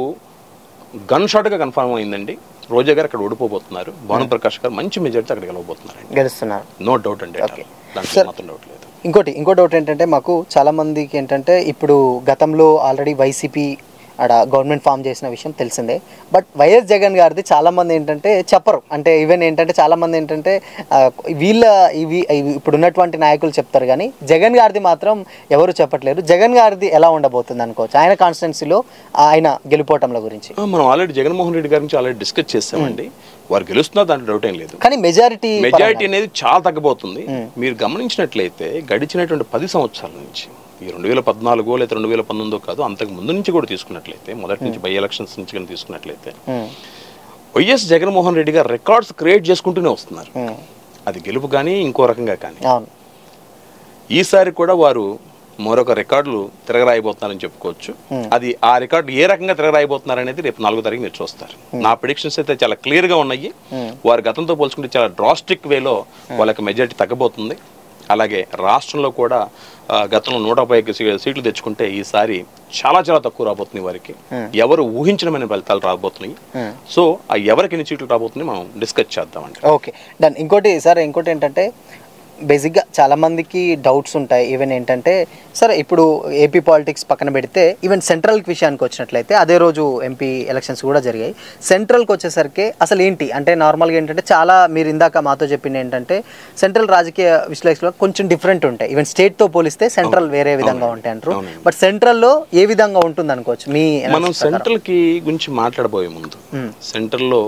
గన్ షాట్గా కన్ఫర్మ్ అయిందండి రోజా గారు అక్కడ ఓడిపోబోతున్నారు భాను ప్రకాష్ గారు మంచి మెజార్టీ అక్కడ గెలవబోతున్నారండి గెలుస్తున్నారు నో డౌట్ అండి Okay. దాంట్లో Sir. మాత్రం డౌట్ లేదు ఇంకోటి ఇంకో డౌట్ ఏంటంటే మాకు చాలా మందికి ఏంటంటే ఇప్పుడు గతంలో ఆల్రెడీ వైసీపీ ఆడ గవర్నమెంట్ ఫామ్ చేసిన విషయం తెలిసిందే బట్ వైఎస్ జగన్ గారిది చాలా మంది ఏంటంటే చెప్పరు అంటే ఈవెన్ ఏంటంటే చాలా మంది ఏంటంటే ఆ, వీళ్ళ ఇవి ఇవి ఇప్పుడు ఉన్నటువంటి నాయకులు చెప్తారు కానీ జగన్ గారిది మాత్రం ఎవరు చెప్పట్లేరు జగన్ గారిది ఎలా ఉండబోతుంది అనుకోవచ్చు ఆయన కాన్స్టిట్యున్సీలో ఆయన గెలుపోవటంల గురించి ఆ, మనం ఆల్రెడీ జగన్మోహన్ రెడ్డి గారి నుంచి ఆల్రెడీ డిస్కస్ చేసామండి వారు గెలుస్తున్నారు దాంట్లో డౌట్ ఏం లేదు కానీ మెజారిటీ మెజారిటీ అనేది చాలా తగ్గబోతుంది మీరు గమనించినట్లయితే గడిచినటువంటి పది సంవత్సరాల నుంచి ఈ రెండు వేల పద్నాలుగో లేదా రెండు వేల పంతొమ్మిదో కాదు అంతకు ముందు నుంచి కూడా తీసుకున్నట్లయితే మొదటి నుంచి బై ఎలక్షన్స్ నుంచి కానీ తీసుకున్నట్లయితే వైఎస్ జగన్మోహన్ రెడ్డి గారు రికార్డ్స్ క్రియేట్ చేసుకుంటూనే వస్తున్నారు అది గెలుపు కానీ ఇంకో రకంగా కానీ అవును ఈసారి కూడా వారు మరొక రికార్డులు తిరగరాయిపోతున్నారని చెప్పుకోవచ్చు అది ఆ రికార్డు ఏ రకంగా తిరగరాయిపోతున్నారు అనేది రేపు నాలుగో తారీఖు మీరు చూస్తారు నా ప్రిడిక్షన్స్ అయితే చాలా క్లియర్ గా ఉన్నాయి వారు గతంతో పోల్చుకుంటే చాలా డ్రాస్టిక్ వేలో వాళ్ళకి మెజారిటీ తగ్గబోతుంది అలాగే రాష్ట్రంలో కూడా ఆ, గతంలో నూట పైకి సీట్లు తెచ్చుకుంటే ఈసారి చాలా చాలా తక్కువ రాబోతుంది వారికి ఎవరు ఊహించడమైన ఫలితాలు రాబోతున్నాయి సో ఆ ఎవరికి ఎన్ని సీట్లు రాబోతుంది మనం డిస్కస్ చేద్దామండి ఓకే డన్ ఇంకోటి సార్ ఇంకోటి ఏంటంటే బేసిక్గా చాలా మందికి డౌట్స్ ఉంటాయి ఈవెన్ ఏంటంటే సరే ఇప్పుడు ఏపీ పాలిటిక్స్ పక్కన పెడితే ఈవెన్ సెంట్రల్ విషయానికి వచ్చినట్లయితే అదే రోజు ఎంపీ ఎలక్షన్స్ కూడా జరిగాయి సెంట్రల్కి వచ్చేసరికి అసలు ఏంటి అంటే నార్మల్గా ఏంటంటే చాలా మీరు ఇందాక మాతో చెప్పింది ఏంటంటే సెంట్రల్ రాజకీయ విశ్లేషణలో కొంచెం డిఫరెంట్ ఉంటాయి ఈవెన్ స్టేట్తో పోలిస్తే సెంట్రల్ వేరే విధంగా ఉంటాయి అంటారు అవునండి. బట్ సెంట్రల్లో ఏ విధంగా ఉంటుంది అనుకోవచ్చు మీ మనం analysis ప్రకారం. సెంట్రల్ కి గురించి మాట్లాడబోయే ముందు మ్మ్. సెంట్రల్ లో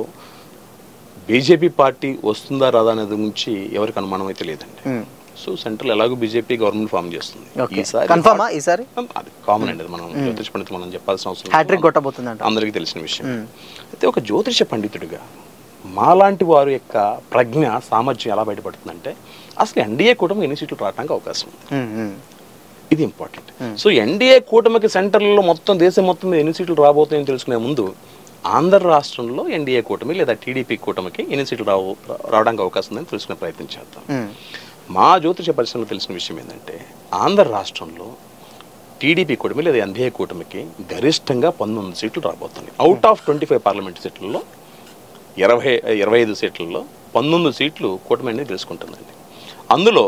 బీజేపీ పార్టీ వస్తుందా రాదా అనేది గురించి ఎవరికి అనుమానం అయితే లేదండి మ్మ్. సో సెంట్రల్ ఎలాగో బీజేపీ గవర్నమెంట్ ఫామ్ చేస్తుంది ఓకే ఈసారి కన్ఫర్మా ఈసారి అది కామన్ అండి అది మనం జ్యోతిష పండితులు మనం చెప్పాల్సిన అవసరం హ్యాట్రిక్ లేదు. కొట్టబోతుందంట అందరికీ తెలిసిన విషయం అయితే ఒక జ్యోతిష పండితుడిగా మాలాంటి వారి యొక్క ప్రజ్ఞ సామర్థ్యం ఎలా బయటపడుతుందంటే అసలు ఎన్డీఏ కూటమి ఎన్ని సీట్లు రావడానికి అవకాశం ఉంది మ్మ్, మ్మ్. ఇది ఇంపార్టెంట్ సో ఎన్డీఏ కూటమికి సెంటర్లో మొత్తం దేశం మొత్తం మీద ఎన్ని సీట్లు రాబోతాయని తెలుసుకునే ముందు ఆంధ్ర రాష్ట్రంలో ఎన్డీఏ కూటమి లేదా టీడీపీ కూటమికి ఎన్ని సీట్లు రావు రావడానికి అవకాశం ఉందని తెలుసుకునే ప్రయత్నం చేద్దాం మ్మ్. మా జ్యోతిష పరిశ్రమలో తెలిసిన విషయం ఏంటంటే ఆంధ్ర రాష్ట్రంలో టీడీపీ కూటమి లేదా ఎన్డీఏ కూటమికి గరిష్టంగా పంతొమ్మిది సీట్లు రాబోతున్నాయి out of twenty five parliament సీట్లలో ఇరవై ఇరవై ఐదు సీట్లలో పంతొమ్మిది సీట్లు కూటమి అనేది గెలుచుకుంటుందండి అందులో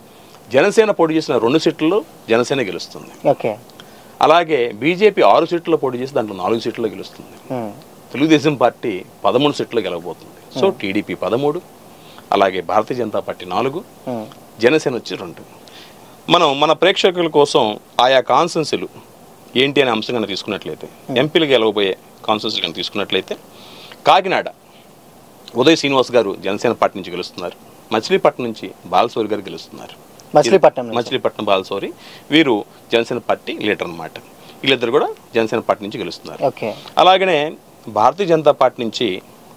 జనసేన పోటీ చేసిన రెండు సీట్లలో జనసేన గెలుస్తుంది ఓకే అలాగే బీజేపీ ఆరు సీట్లలో పోటీ చేసి దాంట్లో నాలుగు సీట్లలో గెలుస్తుంది మ్మ్. తెలుగుదేశం పార్టీ పదమూడు సీట్లు గెలవబోతుంది సో టీడీపీ పదమూడు అలాగే భారతీయ జనతా పార్టీ నాలుగు మ్మ్. జనసేన వచ్చి రెండు మనం మన ప్రేక్షకుల కోసం ఆయా కాన్సెన్సులు ఏంటి అనే అంశం కనుక తీసుకున్నట్లయితే ఎంపీలు గెలవబోయే కాన్సెన్సులు కనుక తీసుకున్నట్లయితే కాకినాడ ఉదయ్ శ్రీనివాస్ గారు జనసేన పార్టీ నుంచి గెలుస్తున్నారు మచిలీపట్నం నుంచి బాలసౌరి గారు గెలుస్తున్నారు మచిలీపట్నం నుంచి. మచిలీపట్నం బాలసౌరి వీరు జనసేన పార్టీ లీడర్ అన్నమాట వీళ్ళిద్దరు కూడా జనసేన పార్టీ నుంచి గెలుస్తున్నారు ఓకే అలాగనే భారతీయ జనతా పార్టీ నుంచి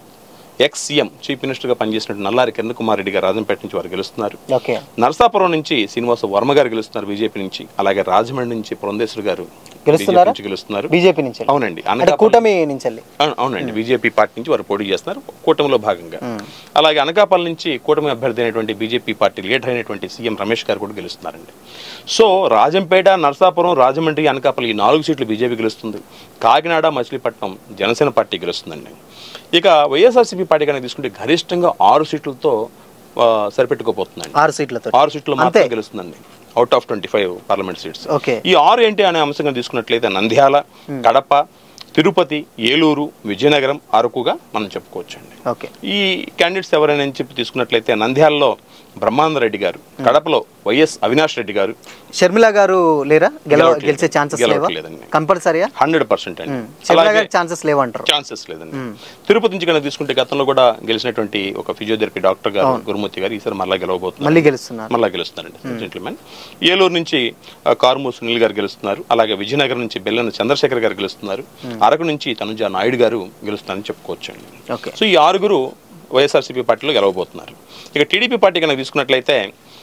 ఎక్స్ సీఎం చీఫ్ మినిస్టర్గా పనిచేసినట్టు నల్లారి కిరణ్ కుమార్ రెడ్డి గారు రాజంపేట నుంచి వారు గెలుస్తున్నారు ఓకే నరసాపురం నుంచి శ్రీనివాస వర్మ గారు గెలుస్తున్నారు బీజేపీ నుంచి అలాగే రాజమండ్రి నుంచి పురంధేశ్వర్ గారు గెలుస్తున్నారా? BJP నుంచి గెలుస్తున్నారు బీజేపీ నుంచి వెళ్ళి. అవునండి అంటే అనకాపల్లి కూటమి నుంచి వెళ్ళి అవును- అవునండి బీజేపీ పార్టీ నుంచి వారు పోటీ చేస్తున్నారు కూటమిలో భాగంగా అలాగే అనకాపల్లి నుంచి కూటమి అభ్యర్థి అయినటువంటి బీజేపీ పార్టీ లీడర్ అయినటువంటి సీఎం రమేష్ గారు కూడా గెలుస్తున్నారండి సో రాజంపేట నరసాపురం రాజమండ్రి అనకాపల్లి ఈ నాలుగు సీట్లు బీజేపీ గెలుస్తుంది కాకినాడ మచిలీపట్నం జనసేన పార్టీ గెలుస్తుందండి ఇక వైఎస్ఆర్సీపీ పార్టీ కనుక తీసుకుంటే గరిష్టంగా ఆరు సీట్లతో ఆ, సరిపెట్టుకోబోతుందండి ఆరు సీట్లతో ఆరు సీట్లు అంతే మాత్రం గెలుస్తుందండి out of twenty five parliament seats okay ఈ ఆరు ఏంటి అనే అంశంగా తీసుకున్నట్లయితే నంద్యాల కడప తిరుపతి ఏలూరు విజయనగరం అరకుగా మనం చెప్పుకోవచ్చు అండి ఓకే ఈ క్యాండిడేట్స్ ఎవరైనా అని చెప్పి తీసుకున్నట్లయితే నంద్యాలలో బ్రహ్మానంద రెడ్డి గారు కడపలో వైఎస్ అవినాష్ రెడ్డి గారు షర్మిల గారు లేరా గెలవ గెలవట్లేదు. గెలిచే ఛాన్సెస్ లేవా గెలవట్లేదండి. కంపల్సరీయా హండ్రెడ్ పర్సెంట్ అండి షర్మిల అలాగే గారికి ఛాన్సెస్ లేవంటారు ఛాన్సెస్ లేదండి తిరుపతి నుంచి కనుక తీసుకుంటే గతంలో కూడా గెలిచినటువంటి ఒక ఫిజియోథెరపీ డాక్టర్ గారు గురుమూర్తి గారు ఈసారి మళ్ళా గెలవబోతున్నారు మళ్ళీ గెలుస్తున్నారు మళ్ళా గెలుస్తున్నారండి జెంట్మెన్ ఏలూరు నుంచి ఆ, కారుమూరు సునీల్ గారు గెలుస్తున్నారు అలాగే విజయనగరం నుంచి బెల్లన చంద్రశేఖర్ గారు గెలుస్తున్నారు అరకు నుంచి తనుజ నాయుడు గారు గెలుస్తున్నారని చెప్పుకోవచ్చు అండి ఓకే సో ఈ ఆరుగురు వైఎస్ఆర్సీపీ పార్టీలో గెలవబోతున్నారు ఇక టీడీపీ పార్టీ కనుక తీసుకున్నట్లయితే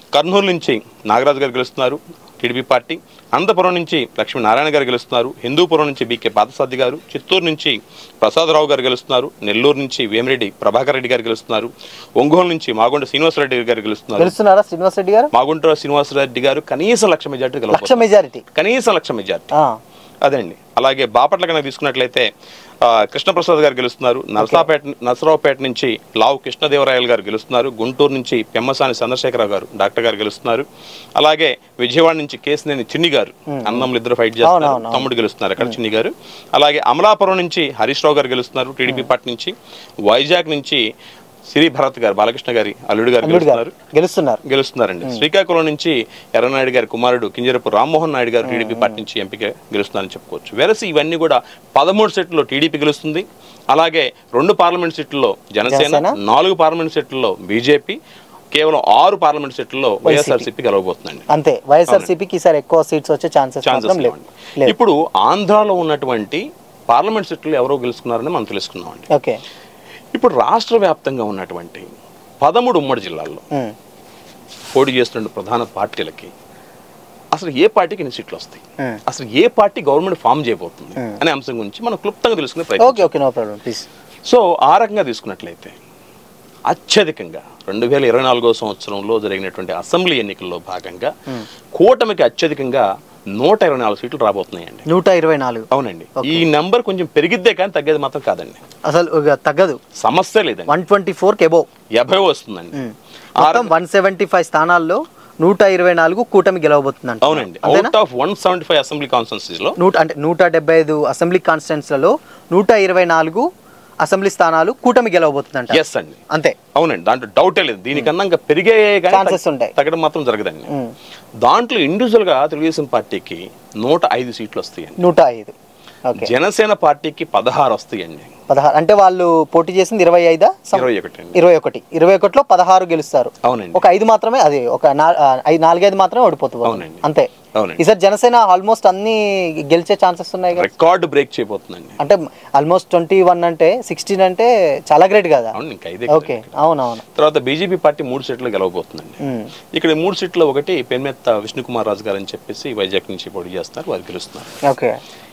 కర్నూలు నుంచి నాగరాజు గారు గెలుస్తున్నారు టీడీపీ పార్టీ అనంతపురం నుంచి లక్ష్మీనారాయణ గారు గెలుస్తున్నారు హిందూపురం నుంచి బీకే పాదసాది గారు చిత్తూరు నుంచి ప్రసాదరావు గారు గెలుస్తున్నారు నెల్లూరు నుంచి వేమిరెడ్డి ప్రభాకర్ రెడ్డి గారు గెలుస్తున్నారు ఒంగోలు నుంచి మాగుంట శ్రీనివాసరెడ్డి గారు గెలుస్తున్నారు గెలుస్తున్నారా శ్రీనివాస్ రెడ్డి గారు మాగుంట శ్రీనివాసరెడ్డి గారు కనీసం లక్ష మెజార్టీ లక్ష గెలవబోతున్నారు మెజారిటీ కనీసం లక్ష మెజార్టీ అదండి అలాగే బాపట్ల కనుక తీసుకున్నట్లయితే ఆ, కృష్ణప్రసాద్ గారు గెలుస్తున్నారు నరసాపేట నరసరావుపేట నుంచి లావు కృష్ణదేవరాయలు గారు గెలుస్తున్నారు గుంటూరు నుంచి పెమ్మసాని చంద్రశేఖరరావు గారు డాక్టర్ గారు గెలుస్తున్నారు అలాగే విజయవాడ నుంచి కేసినేని చిన్ని గారు అన్నములు ఇద్దరు ఫైట్ చేస్తున్నారు అవునవును. తమ్ముడు గెలుస్తున్నారు అక్కడ చిన్ని గారు అలాగే అమలాపురం నుంచి హరీష్ రావు గారు గెలుస్తున్నారు టీడీపీ పార్టీ నుంచి వైజాగ్ నుంచి సిరి భరత్ గారు బాలకృష్ణ గారి అల్లుడు గారు అల్లుడు గారు గెలుస్తున్నారు గెలుస్తున్నారు గెలుస్తున్నారండి శ్రీకాకుళం నుంచి ఎర్రనాయుడు గారి కుమారుడు కింజరపు రామ్మోహన్ నాయుడు గారు టీడీపీ పార్టీ నుంచి ఎంపిక గెలుస్తున్నారని చెప్పుకోవచ్చు వెరసి ఇవన్నీ కూడా పదమూడు సీట్లలో టీడీపీ గెలుస్తుంది అలాగే రెండు పార్లమెంట్ సీట్లలో జనసేన జనసేన. నాలుగు పార్లమెంట్ సీట్లలో బీజేపీ కేవలం ఆరు పార్లమెంట్ సీట్లలో వైఎస్ఆర్సీపీ గెలవబోతుందండి అంతే వైఎస్ఆర్సీపీకి ఈసారి ఎక్కువ సీట్స్ వచ్చే ఛాన్సెస్ ఛాన్సెస్ మాత్రం లేవు లేవండి లేవు ఇప్పుడు ఆంధ్రాలో ఉన్నటువంటి పార్లమెంట్ సీట్లు ఎవరో గెలుచుకున్నారని మనం తెలుసుకున్నామండి ఓకే ఇప్పుడు రాష్ట్ర వ్యాప్తంగా ఉన్నటువంటి పదమూడు ఉమ్మడి జిల్లాల్లో ఉమ్. పోటీ చేస్తున్న ప్రధాన పార్టీలకి అసలు ఏ పార్టీకి ఎన్ని సీట్లు వస్తాయి ఉమ్. అసలు ఏ పార్టీ గవర్నమెంట్ ఫామ్ చేయబోతుంది అనే అంశం గురించి మనం క్లుప్తంగా తెలుసుకునే ప్రయత్నం okay okay no problem please so ఆ రకంగా తీసుకున్నట్లయితే అత్యధికంగా రెండు వేల ఇరవై నాలుగో సంవత్సరంలో జరిగినటువంటి అసెంబ్లీ ఎన్నికల్లో భాగంగా కూటమికి అత్యధికంగా నూట ఇరవై నాలుగు సీట్లు రాబోతున్నాయండి నూట ఇరవై నాలుగు అవునండి ఈ నెంబర్ కొంచెం పెరిగిద్దే కానీ తగ్గేది మాత్రం కాదండి అసలు ఇక తగ్గదు సమస్య లేదండి వన్ ట్వంటీ ఫోర్ కెబో ఎభై వస్తుందండి మొత్తం వన్ సెవెంటీ ఫైవ్ స్థానాల్లో నూట ఇరవై నాలుగు కూటమి గెలవబోతుందంట అవునండి అంతేనా out of one seventy five assembly constituencies లో నూట అంటే నూట డెబ్బై ఐదు అసెంబ్లీ కాన్స్టిట్యున్సీలలో నూట ఇరవై నాలుగు అసెంబ్లీ స్థానాలు కూటమి గెలవబోతుందంట ఎస్ అండి అంతే అవునండి దాంట్లో డౌటే లేదు దీనికన్నా ఇంకా పెరిగే కానీ Chances తగ్గ- ఉంటాయి. తగ్గడం మాత్రం జరగదండి ఉమ్. దాంట్లో ఇండివిజువల్ గా తెలుగుదేశం పార్టీకి నూట ఐదు సీట్లు వస్తాయండి నూట ఐదు ఓకే జనసేన పార్టీకి పదహారు వస్తాయండి పదహారు అంటే వాళ్ళు పోటీ చేసింది ఇరవై ఐదా సం- ఇరవై ఒకటి అండి ఇరవై ఒకటి ఇరవై ఒకటిలో పదహారు గెలుస్తారు అవునండి ఒక ఐదు మాత్రమే అది ఒక నా- ఆ, ఐదు నాలుగైదు మాత్రమే ఓడిపోతుంది అవునండి. అంతే అవునండి ఈసారి జనసేన ఆల్మోస్ట్ అన్ని గెలిచే ఛాన్సెస్ ఉన్నాయి కదా రికార్డు బ్రేక్ చేయబోతుందండి అంటే ఆల్మోస్ట్ ట్వంటీ వన్ అంటే సిక్స్టీన్ అంటే చాలా గ్రేట్ కదా అవును ఇంకా ఇదే ఓకే అవునవును తర్వాత బీజేపీ పార్టీ మూడు సీట్లు గెలవబోతుందండి ఉమ్. ఇక్కడ ఈ మూడు సీట్లో ఒకటి పెన్మెత్త విష్ణుకుమార్ రాజు గారు అని చెప్పేసి వైజాగ్ నుంచి పోటీ చేస్తారు వారు గెలుస్తున్నారు ఓకే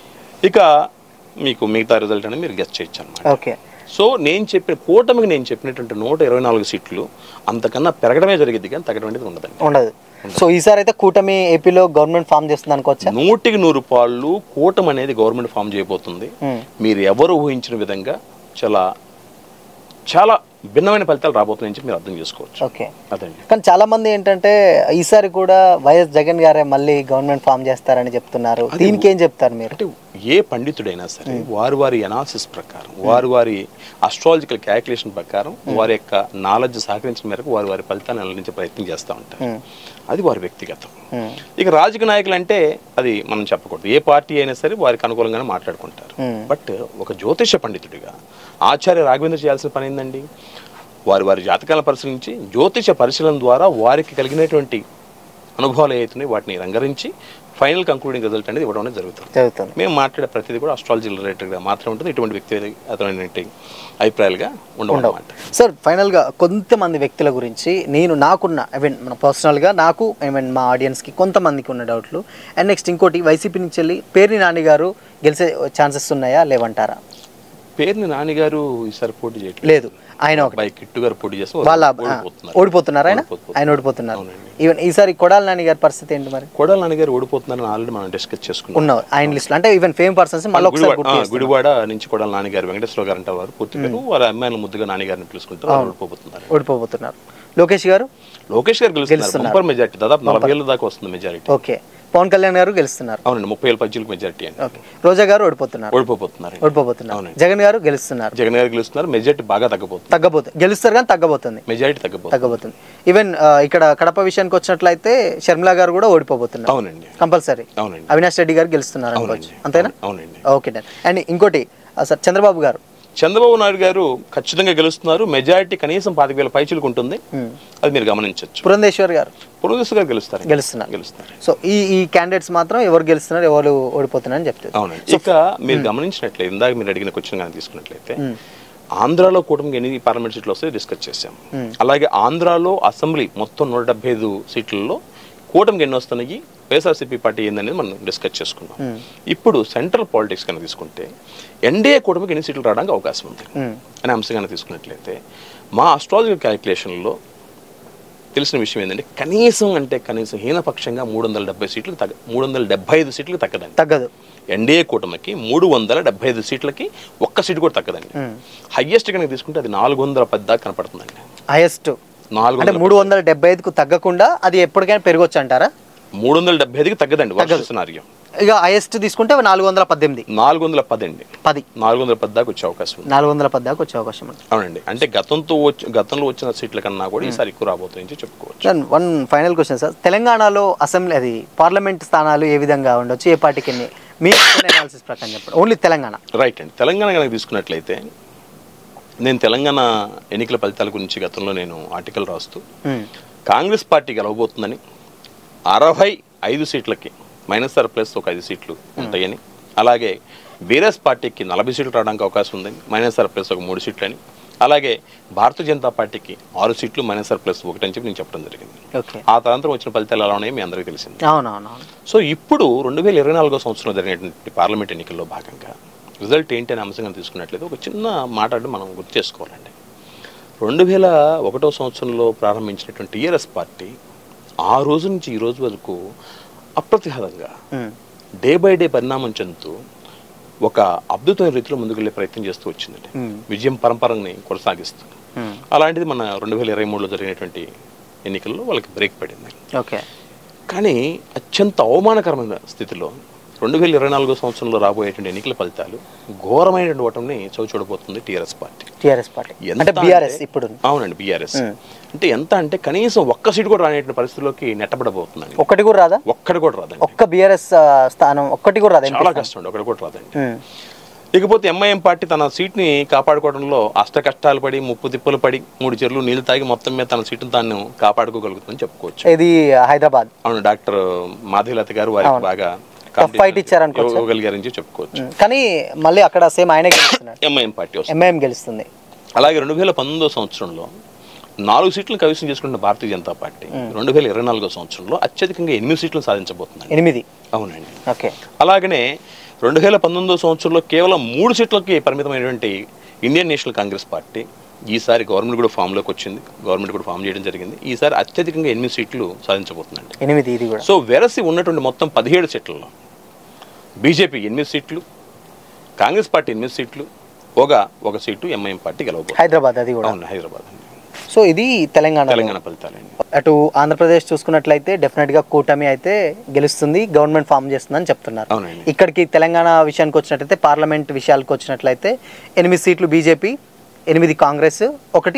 ఇక మీకు మిగతా రిజల్ట్ అనేది మీరు గెస్ట్ చేయొచ్చు అనమాట ఓకే సో నేను చెప్పిన కూటమికి నేను చెప్పినటువంటి నూట ఇరవై నాలుగు సీట్లు అంతకన్నా పెరగడమే జరిగింది కానీ తగ్గడం అనేది ఉండదండి ఉండదు సో ఈసారి అయితే కూటమి ఏపీలో గవర్నమెంట్ ఫామ్ చేస్తుంది అనుకోవచ్చా నూటికి నూరు పాళ్ళు కూటమి అనేది గవర్నమెంట్ ఫామ్ చేయబోతుంది ఉమ్. మీరు ఎవరు ఊహించిన విధంగా చాలా చాలా భిన్నమైన ఫలితాలు రాబోతున్నాయని చెప్పి మీరు అర్థం చేసుకోవచ్చు ఓకే అదండి కానీ చాలా మంది ఏంటంటే ఈసారి కూడా వైఎస్ జగన్ గారే మళ్ళీ గవర్నమెంట్ ఫామ్ చేస్తారని చెప్తున్నారు దీనికి ఏం చెప్తారు మీరు అంటే ఏ పండితుడైనా సరే వారి వారి అనాలిసిస్ ప్రకారం వారి వారి అస్ట్రాలజికల్ క్యాలిక్యులేషన్ ప్రకారం వారి యొక్క నాలెడ్జ్ సహకరించిన మేరకు వారి వారి ఫలితాన్ని నిర్ణయించే ప్రయత్నం చేస్తూ ఉంటారు ఉమ్. అది వారి వ్యక్తిగతం ఉమ్. ఇక రాజకీయ నాయకులు అంటే అది మనం చెప్పకూడదు ఏ పార్టీ అయినా సరే వారికి అనుకూలంగానే మాట్లాడుకుంటారు Hmm. బట్ ఒక జ్యోతిష పండితుడిగా ఆచార్య రాఘవేంద్ర చేయాల్సిన పని ఏందండి వారి వారి జాతకాలను పరిశీలించి జ్యోతిష పరిశీలన ద్వారా వారికి కలిగినటువంటి అనుభవాలు ఏవైతున్నాయి వాటిని రంగరించి ఫైనల్ కంక్లూడింగ్ రిజల్ట్ అనేది ఇవ్వడం అనేది జరుగుతుంది జరుగుతుంది మేము మాట్లాడే ప్రతిదీ కూడా అస్ట్రాలజీ రిలేటెడ్గా మాత్రమే ఉంటుంది ఇటువంటి వ్యక్తిగతమైనటువంటి అభిప్రాయాలుగా ఉండవన్నమాట సార్ ఫైనల్గా కొంతమంది వ్యక్తుల గురించి నేను నాకున్న ఐ మీన్ మన పర్సనల్గా నాకు ఐ మీన్ మా ఆడియన్స్కి కొంతమందికి ఉన్న డౌట్లు అండ్ నెక్స్ట్ ఇంకోటి వైసీపీ నుంచి వెళ్ళి పేర్ని నాని గారు గెలిచే ఛాన్సెస్ ఉన్నాయా లేవంటారా పేరుని నాన్నగారు ఈసారి పోటీ చేయట్లేదు లేదు ఆయన ఒక అబ్బాయి కిట్టు గారు పోటీ చేస్తే వాళ్ళ ఓడిపోతున్నారు. ఓడిపోతున్నారు ఆయన ఓడిపోతున్నారు. ఆయన ఓడిపోతున్నారు అవునండి. ఈవెన్ ఈసారి కొడాలి నాని గారి పరిస్థితి ఏంటి మరి కొడాల నాన్నగారు ఓడిపోతున్నారని ఆల్రెడీ మనం డిస్కస్ చేసుకున్నాం ఉన్నారు ఆయన లిస్ట్ అంటే ఈవెన్ ఫేమ్ పర్సన్స్ మళ్ళీ ఒకసారి గుడివాడ గుర్తు ఆ, చేస్తున్నారు. గుడివాడ నుంచి కొడాల నాన్నగారు వెంకటేశ్వర గారు అంటే వారు పూర్తి పేరు వారి అమ్మాయిల ముద్దుగా నాన్నగారిని పిలుచుకుంటారు వారు ఓడిపోతున్నారు ఓడిపోబోతున్నారు లోకేష్ గారు లోకేష్ గారు గెలుస్తున్నారు బంపర్ మెజార్టీ దాదాపు నలభై ఏళ్ళ దాకా వస్తుంది మెజారిటీ ఓకే పవన్ కళ్యాణ్ గారు గెలుస్తున్నారు అవునండి ముప్పై ఏళ్ళ పద్యులకు మెజారిటీ అండి ఓకే రోజా గారు ఓడిపోతున్నారు ఓడిపోతున్నారు ఓడిపోబోతున్నారు అవునండి. జగన్ గారు గెలుస్తున్నారు జగన్ గారు గెలుస్తున్నారు మెజారిటీ బాగా తగ్గబోతుంది తగ్గబోతుంది గెలుస్తారు కానీ తగ్గబోతుంది మెజారిటీ తగ్గబోతుంది తగ్గబోతుంది ఈవెన్ ఆ, ఇక్కడ కడప విషయానికి వచ్చినట్లయితే షర్మిల గారు కూడా ఓడిపోబోతున్నారు అవునండి కంపల్సరీ అవునండి అవినాష్ రెడ్డి గారు గెలుస్తున్నారు అనుకోవచ్చు అవునండి. అంతేనా అవునండి ఓకే డన్ అండ్ ఇంకోటి ఆ, సార్ చంద్రబాబు గారు చంద్రబాబు నాయుడు గారు ఖచ్చితంగా గెలుస్తున్నారు మెజారిటీ కనీసం పాతిక వేల పైచులకు ఉంటుంది Hmm. అది మీరు గమనించవచ్చు పురంధేశ్వర్ గారు పురంధేశ్వర్ గారు గెలుస్తారు గెలుస్తున్నారు గెలుస్తారు సో ఈ ఈ క్యాండిడేట్స్ మాత్రం ఎవరు గెలుస్తున్నారు ఎవరు ఓడిపోతున్నారు అని చెప్తారు అవునండి ఇక మీరు గమనించినట్లయితే ఇందాక మీరు అడిగిన క్వశ్చన్ కానీ తీసుకున్నట్లయితే ఆంధ్రాలో కూటమికి ఎన్ని పార్లమెంట్ సీట్లు వస్తాయో డిస్కస్ చేశాం అలాగే ఆంధ్రాలో అసెంబ్లీ మొత్తం నూట డెబ్బై ఐదు సీట్లలో కూటమికి ఎన్ని వస్తున్నాయి వైఎస్ఆర్సీపీ పార్టీ ఏందనేది మనం డిస్కస్ చేసుకున్నాం ఇప్పుడు సెంట్రల్ పాలిటిక్స్ కనుక తీసుకుంటే ఎన్డీఏ కూటమికి ఎన్ని సీట్లు రావడానికి అవకాశం ఉంది ఉమ్, అనే అంశం కనుక తీసుకున్నట్లయితే మా అస్ట్రాలజికల్ క్యాలిక్యులేషన్లో తెలిసిన విషయం ఏంటంటే కనీసం అంటే కనీసం హీనపక్షంగా మూడు వందల డెబ్బై సీట్లు తగ్గ మూడు వందల డెబ్బై ఐదు సీట్లకు తగ్గదండి తగ్గదు ఎన్డీఏ కూటమికి మూడు వందల డెబ్బై ఐదు సీట్లకి ఒక్క సీటు కూడా తగ్గదండి ఉమ్. హయ్యెస్ట్ కనుక తీసుకుంటే అది నాలుగు వందల పది దాకా కనపడుతుందండి హైయెస్ట్ నాలుగు అంటే వందల మూడు వందల డెబ్బై ఐదుకు తగ్గకుండా అది ఎప్పటికైనా పెరగొచ్చు అంటారా మూడు వందల డెబ్బై ఐదుకి తగ్గదండి వర్ష సినారియో ఇక హైయెస్ట్ తీసుకుంటే నాలుగు వందల పద్దెనిమిది నాలుగు వందల పది అండి పది నాలుగు వందల పది దాకా వచ్చే అవకాశం ఉంది నాలుగు వందల పది దాకా వచ్చే అవకాశం ఉంది అవునండి అంటే గతంతో వచ్చి గతంలో వచ్చిన సీట్ల కన్నా కూడా ఈసారి ఎక్కువ రాబోతాయని చెప్పుకోవచ్చు sir one final question sir తెలంగాణలో అసెంబ్లీ అది పార్లమెంట్ స్థానాలు ఏ విధంగా ఉండొచ్చు ఏ పార్టీకి ఎన్ని మీ అనాలిసిస్ ప్రకారం చెప్పండి ఓన్లీ తెలంగాణ రైట్ అండి తెలంగాణ కనుక తీసుకున్నట్లయితే నేను తెలంగాణ ఎన్నికల ఫలితాల గురించి గతంలో నేను ఆర్టికల్ రాస్తూ ఉమ్, కాంగ్రెస్ పార్టీ గెలవబోతుందని అరవై ఐదు సీట్లకి మైనస్ ఆర్ ప్లస్ ఒక ఐదు సీట్లు ఉంటాయని అలాగే బీఆర్ఎస్ పార్టీకి నలభై సీట్లు రావడానికి అవకాశం ఉందని మైనస్ ఆర్ ప్లస్ ఒక మూడు సీట్లు అని అలాగే భారతీయ జనతా పార్టీకి ఆరు సీట్లు మైనస్ ఆర్ ప్లస్ ఒకటి అని చెప్పి నేను చెప్పడం జరిగింది ఓకే ఆ తదనంతరం వచ్చిన ఫలితాలు ఎలా ఉన్నాయో మీ అందరికీ తెలిసింది అవునవునవును సో ఇప్పుడు రెండు వేల ఇరవై నాలుగో సంవత్సరంలో జరిగినటువంటి పార్లమెంట్ ఎన్నికల్లో భాగంగా రిజల్ట్ ఏంటి అనే అంశంగా తీసుకున్నట్లయితే ఒక చిన్న మాట్లాడి మనం గుర్తు చేసుకోవాలండి రెండు వేల ఒకటో సంవత్సరంలో ప్రారంభించినటువంటి టీఆర్ఎస్ పార్టీ ఆ రోజు నుంచి ఈ రోజు వరకు అప్రతిహతంగా ఉమ్, డే బై డే పరిణామం చెందుతూ ఒక అద్భుతమైన రీతిలో ముందుకు వెళ్ళే ప్రయత్నం చేస్తూ వచ్చిందండి ఉమ్, విజయం పరంపరని కొనసాగిస్తుంది ఉమ్, అలాంటిది మన రెండు వేల ఇరవై మూడులో జరిగినటువంటి ఎన్నికల్లో వాళ్ళకి బ్రేక్ పడింది ఓకే కానీ అత్యంత అవమానకరమైన స్థితిలో రెండు వేల ఇరవై నాలుగో సంవత్సరంలో రాబోయేటువంటి ఎన్నికల ఫలితాలు ఘోరమైనటువంటి ఓటమిని చవి చూడబోతుంది టీఆర్ఎస్ పార్టీ టిఆర్ఎస్ పార్టీ ఎంత అంటే బీఆర్ఎస్ ఇప్పుడు అవునండి బీఆర్ఎస్ మ్. అంటే ఎంత అంటే కనీసం ఒక్క సీటు కూడా రానేటువంటి పరిస్థితిలోకి నెట్టబడబోతుందండి ఒక్కటి కూడా రాదా ఒక్కటి కూడా రాదండి ఒక్క బీఆర్ఎస్ స్థానం ఒక్కటి కూడా రాదా చాలా కష్టం అండి ఒకటి కూడా రాదండి ఉమ్, ఇకపోతే ఎంఐఎం పార్టీ తన సీట్ని కాపాడుకోవడంలో అష్ట కష్టాలు పడి ముప్పు తిప్పలు పడి మూడు చెర్లు నీళ్లు తాగి మొత్తం మీద తన సీటును తాను కాపాడుకోగలుగుతుందని చెప్పుకోవచ్చు ఇది హైదరాబాద్ అవును డాక్టర్ మాధవీలత గారు వారికి బాగా Tough fight ఇచ్చారనుకోవచ్చా? ఇవ్వగలిగారని చెప్పి చెప్పుకోవచ్చు ఉమ్, కానీ మళ్ళీ అక్కడ సేమ్ ఆయనే గెలుస్తున్నాడు ఎంఐఎం పార్టీ వస్తుంది ఎంఐఎం గెలుస్తుంది అలాగే రెండు వేల పంతొమ్మిదో సంవత్సరంలో నాలుగు సీట్లను కవిసం చేసుకున్న భారతీయ జనతా పార్టీ రెండు వేల ఇరవై నాలుగో సంవత్సరంలో అత్యధికంగా ఎనిమిది సీట్లను సాధించబోతుందండి ఎనిమిది అవునండి ఓకే అలాగనే రెండు వేల పంతొమ్మిదో సంవత్సరంలో కేవలం మూడు సీట్లకి పరిమితమైనటువంటి ఇండియన్ నేషనల్ కాంగ్రెస్ పార్టీ ఈసారి గవర్నమెంట్ కూడా ఫామ్లోకి వచ్చింది గవర్నమెంట్ కూడా ఫామ్ చేయడం జరిగింది ఈసారి అత్యధికంగా ఎనిమిది సీట్లు సాధించబోతుందండి ఎనిమిది ఇది కూడా సో వెరసి ఉన్నటువంటి మొత్తం పదిహేడు సీట్లలో బీజేపీ ఎనిమిది సీట్లు కాంగ్రెస్ పార్టీ ఎనిమిది సీట్లు ఒక ఒక సీటు ఎంఐఎం పార్టీ గెలవబోతుంది హైదరాబాద్ అది కూడా అవును హైదరాబాద్ అండి సో ఇది తెలంగాణ తెలంగాణ ఫలితాలండి అటు ఆంధ్రప్రదేశ్ చూసుకున్నట్లయితే డెఫినెట్ గా కూటమి అయితే గెలుస్తుంది గవర్నమెంట్ ఫామ్ చేస్తుందని చెప్తున్నారు అవునండి ఇక్కడికి తెలంగాణ విషయానికి వచ్చినట్లయితే పార్లమెంట్ విషయాలకు వచ్చినట్లయితే ఎనిమిది సీట్లు బీజేపీ ఎనిమిది కాంగ్రెస్ ఒకటి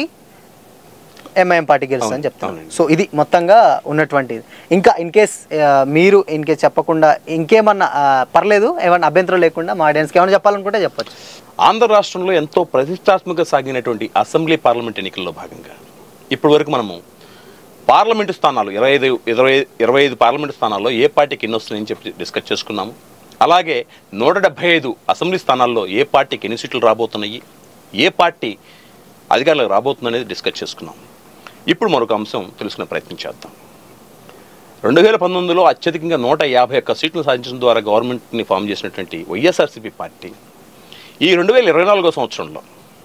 ఎంఐఎం పార్టీ గెలుస్తుందని అవును, చెప్తున్నారు అవునండి. సో ఇది మొత్తంగా ఉన్నటువంటిది ఇంకా ఇన్ కేస్ మీరు ఇన్ కేస్ చెప్పకుండా ఇంకేమన్నా ఆ, పర్లేదు ఏమన్నా అభ్యంతరం లేకుండా మా ఆడియన్స్కి ఏమైనా చెప్పాలనుకుంటే చెప్పొచ్చు ఆంధ్ర రాష్ట్రంలో ఎంతో ప్రతిష్టాత్మకంగా సాగినటువంటి అసెంబ్లీ పార్లమెంట్ ఎన్నికల్లో భాగంగా ఇప్పటి వరకు మనము పార్లమెంటు స్థానాలు ఇరవై ఐదు ఇరవై ఇరవై ఐదు పార్లమెంటు స్థానాల్లో ఏ పార్టీకి ఎన్ని వస్తున్నాయని చెప్పి డిస్కస్ చేసుకున్నాము అలాగే నూట డెబ్బై ఐదు అసెంబ్లీ స్థానాల్లో ఏ పార్టీకి ఎన్ని సీట్లు రాబోతున్నాయి ఏ పార్టీ అధికారులకు రాబోతుందనేది డిస్కస్ చేసుకున్నాం ఇప్పుడు మరొక అంశం తెలుసుకునే ప్రయత్నం చేద్దాం రెండు వేల పంతొమ్మిదిలో అత్యధికంగా నూట యాభై ఒక్క సీట్లు సాధించడం ద్వారా గవర్నమెంట్ని ఫామ్ చేసినటువంటి వైఎస్ఆర్సీపీ పార్టీ ఈ రెండు వేల ఇరవై నాలుగో సంవత్సరంలో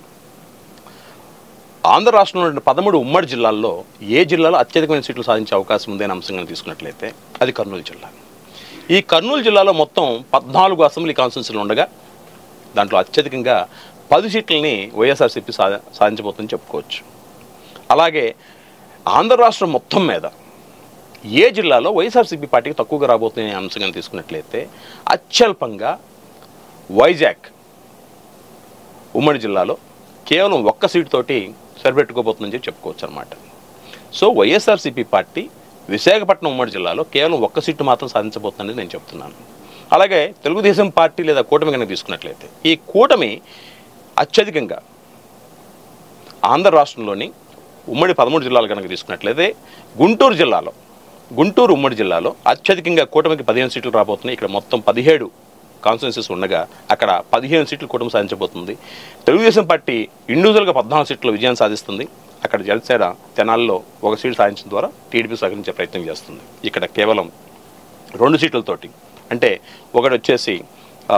ఆంధ్ర రాష్ట్రంలో ఉన్న పదమూడు ఉమ్మడి జిల్లాల్లో ఏ జిల్లాలో అత్యధికమైన సీట్లు సాధించే అవకాశం ఉందనే అంశంగా తీసుకున్నట్లయితే అది కర్నూలు జిల్లా ఈ కర్నూలు జిల్లాలో మొత్తం పద్నాలుగు అసెంబ్లీ కాన్స్టిట్యూన్సీలు ఉండగా దాంట్లో అత్యధికంగా పది సీట్లని వైఎస్ఆర్సీపీ సా సాధించబోతుందని చెప్పుకోవచ్చు అలాగే ఆంధ్ర రాష్ట్రం మొత్తం మీద ఏ జిల్లాలో వైఎస్ఆర్సీపీ పార్టీకి తక్కువగా రాబోతుందనే అంశంగా తీసుకున్నట్లయితే అత్యల్పంగా వైజాగ్ ఉమ్మడి జిల్లాలో కేవలం ఒక్క సీటు తోటి సరిపెట్టుకోబోతుందని చెప్పి చెప్పుకోవచ్చు అనమాట సో వైఎస్ఆర్సీపీ పార్టీ విశాఖపట్నం ఉమ్మడి జిల్లాలో కేవలం ఒక్క సీటు మాత్రం సాధించబోతుందని నేను చెప్తున్నాను అలాగే తెలుగుదేశం పార్టీ లేదా కూటమి కనుక తీసుకున్నట్లయితే ఈ కూటమి అత్యధికంగా ఆంధ్ర రాష్ట్రంలోని ఉమ్మడి పదమూడు జిల్లాలు కనుక తీసుకున్నట్లయితే గుంటూరు జిల్లాలో గుంటూరు ఉమ్మడి జిల్లాలో అత్యధికంగా కూటమికి పదిహేను సీట్లు రాబోతున్నాయి ఇక్కడ మొత్తం పదిహేడు కాన్స్టిట్యున్సీస్ ఉండగా అక్కడ పదిహేను సీట్లు కూటమి సాధించబోతుంది తెలుగుదేశం పార్టీ ఇండివిజువల్గా పద్నాలుగు సీట్ల విజయం సాధిస్తుంది అక్కడ జనసేన తెనాల్లో ఒక సీటు సాధించడం ద్వారా టీడీపీ సహకరించే ప్రయత్నం చేస్తుంది ఇక్కడ కేవలం రెండు సీట్లతోటి అంటే ఒకటి వచ్చేసి ఆ,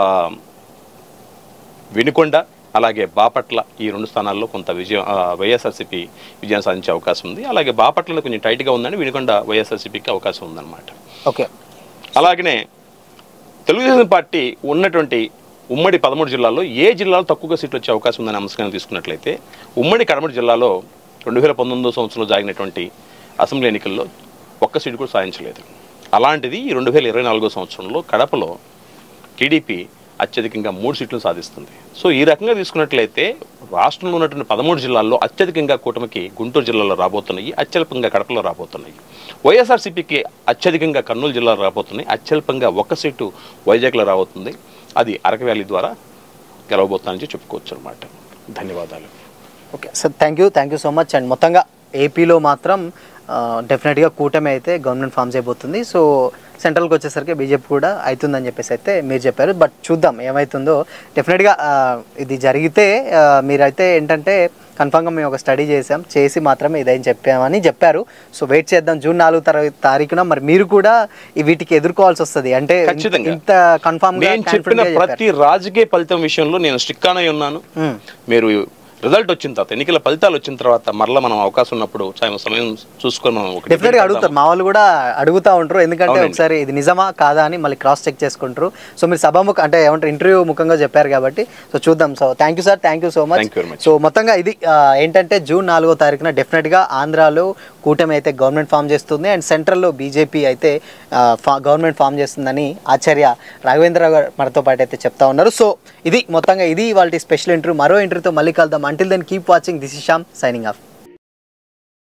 వినుకొండ అలాగే బాపట్ల ఈ రెండు స్థానాల్లో కొంత విజయం ఆ, వైఎస్ఆర్సీపీ విజయం సాధించే అవకాశం ఉంది అలాగే బాపట్లలో కొంచెం టైట్గా ఉందని వినుకొండ వైఎస్ఆర్సీపీకి అవకాశం ఉందన్నమాట ఓకే అలాగనే తెలుగుదేశం పార్టీ ఉన్నటువంటి ఉమ్మడి పదమూడు జిల్లాల్లో ఏ జిల్లాలో తక్కువగా సీట్లు వచ్చే అవకాశం ఉందని అంశాన్ని తీసుకున్నట్లయితే ఉమ్మడి కడమటి జిల్లాలో రెండు వేల పంతొమ్మిదో సంవత్సరంలో జరిగినటువంటి అసెంబ్లీ ఎన్నికల్లో ఒక్క సీటు కూడా సాధించలేదు అలాంటిది ఈ రెండు వేల ఇరవై నాలుగో సంవత్సరంలో కడపలో టీడీపీ అత్యధికంగా మూడు సీట్లు సాధిస్తుంది సో ఈ రకంగా తీసుకున్నట్లయితే రాష్ట్రంలో ఉన్నటువంటి పదమూడు జిల్లాల్లో అత్యధికంగా కూటమికి గుంటూరు జిల్లాలో రాబోతున్నాయి అత్యల్పంగా కడపలో రాబోతున్నాయి వైఎస్ఆర్సీపీకి అత్యధికంగా కర్నూలు జిల్లాలో రాబోతున్నాయి అత్యల్పంగా ఒక్క సీటు వైజాగ్లో రాబోతుంది అది అరకు వ్యాలీ ద్వారా గెలవబోతుందని చెప్పుకోవచ్చు అనమాట ధన్యవాదాలు okay sir thank you thank you so much and మొత్తంగా ఏపీలో మాత్రం డెఫినెట్గా కూటమి అయితే గవర్నమెంట్ ఫామ్ చేయబోతుంది సో సెంట్రల్కి వచ్చేసరికి బీజేపీ కూడా అవుతుందని చెప్పేసి అయితే మీరు చెప్పారు బట్ చూద్దాం ఏమవుతుందో డెఫినెట్గా ఆ, ఇది జరిగితే ఆ, మీరైతే ఏంటంటే కన్ఫామ్గా మేము ఒక స్టడీ చేసాం చేసి మాత్రమే ఇదని చెప్పామని చెప్పారు సో వెయిట్ చేద్దాం జూన్ నాలుగు తర- తారీఖున మరి మీరు కూడా ఈ వీటికి ఎదుర్కోవాల్సి వస్తుంది అంటే ఇంత- ఖచ్చితంగా. ఇంత కన్ఫామ్గా నేను చెప్పిన ప్రతి రాజకీయ ఫలితం విషయంలో నేను స్టిక్ ఆన్ అయి ఉన్నాను మీరు రిజల్ట్ వచ్చిన తర్వాత ఎన్నికల ఫలితాలు వచ్చిన తర్వాత మరలా మనం అవకాశం ఉన్నప్పుడు సమయం సమయం చూసుకొని మనం ఒక డెఫినెట్గా debate అడుగుతారు మా వాళ్ళు కూడా అడుగుతా ఉంటారు ఎందుకంటే అవునండి. ఒకసారి ఇది నిజమా కాదా అని మళ్ళీ క్రాస్ చెక్ చేసుకుంటారు సో మీరు సభాముఖ అంటే ఏమంటారు ఇంటర్వ్యూ ముఖంగా చెప్పారు కాబట్టి సో చూద్దాం so thank you sir thank you so much Thank you very much. So మొత్తంగా ఇది ఆ, ఏంటంటే జూన్ నాలుగో తారీఖున డెఫినెట్గా ఆంధ్రాలో కూటమి అయితే గవర్నమెంట్ ఫామ్ చేస్తుంది అండ్ సెంట్రల్లో బీజేపీ అయితే ఆ, ఫా గవర్నమెంట్ ఫామ్ చేస్తుందని ఆచార్య రాఘవేంద్ర గారు మనతో పాటు అయితే చెప్తా ఉన్నారు సో ఇది మొత్తంగా ఇది వాళ్ళ స్పెషల్ ఇంటర్వ్యూ మరో ఇంటర్వ్యూతో మళ్ళీ కలుద్దాం until then keep watching this ఇషామ్ సైనింగ్ ఆఫ్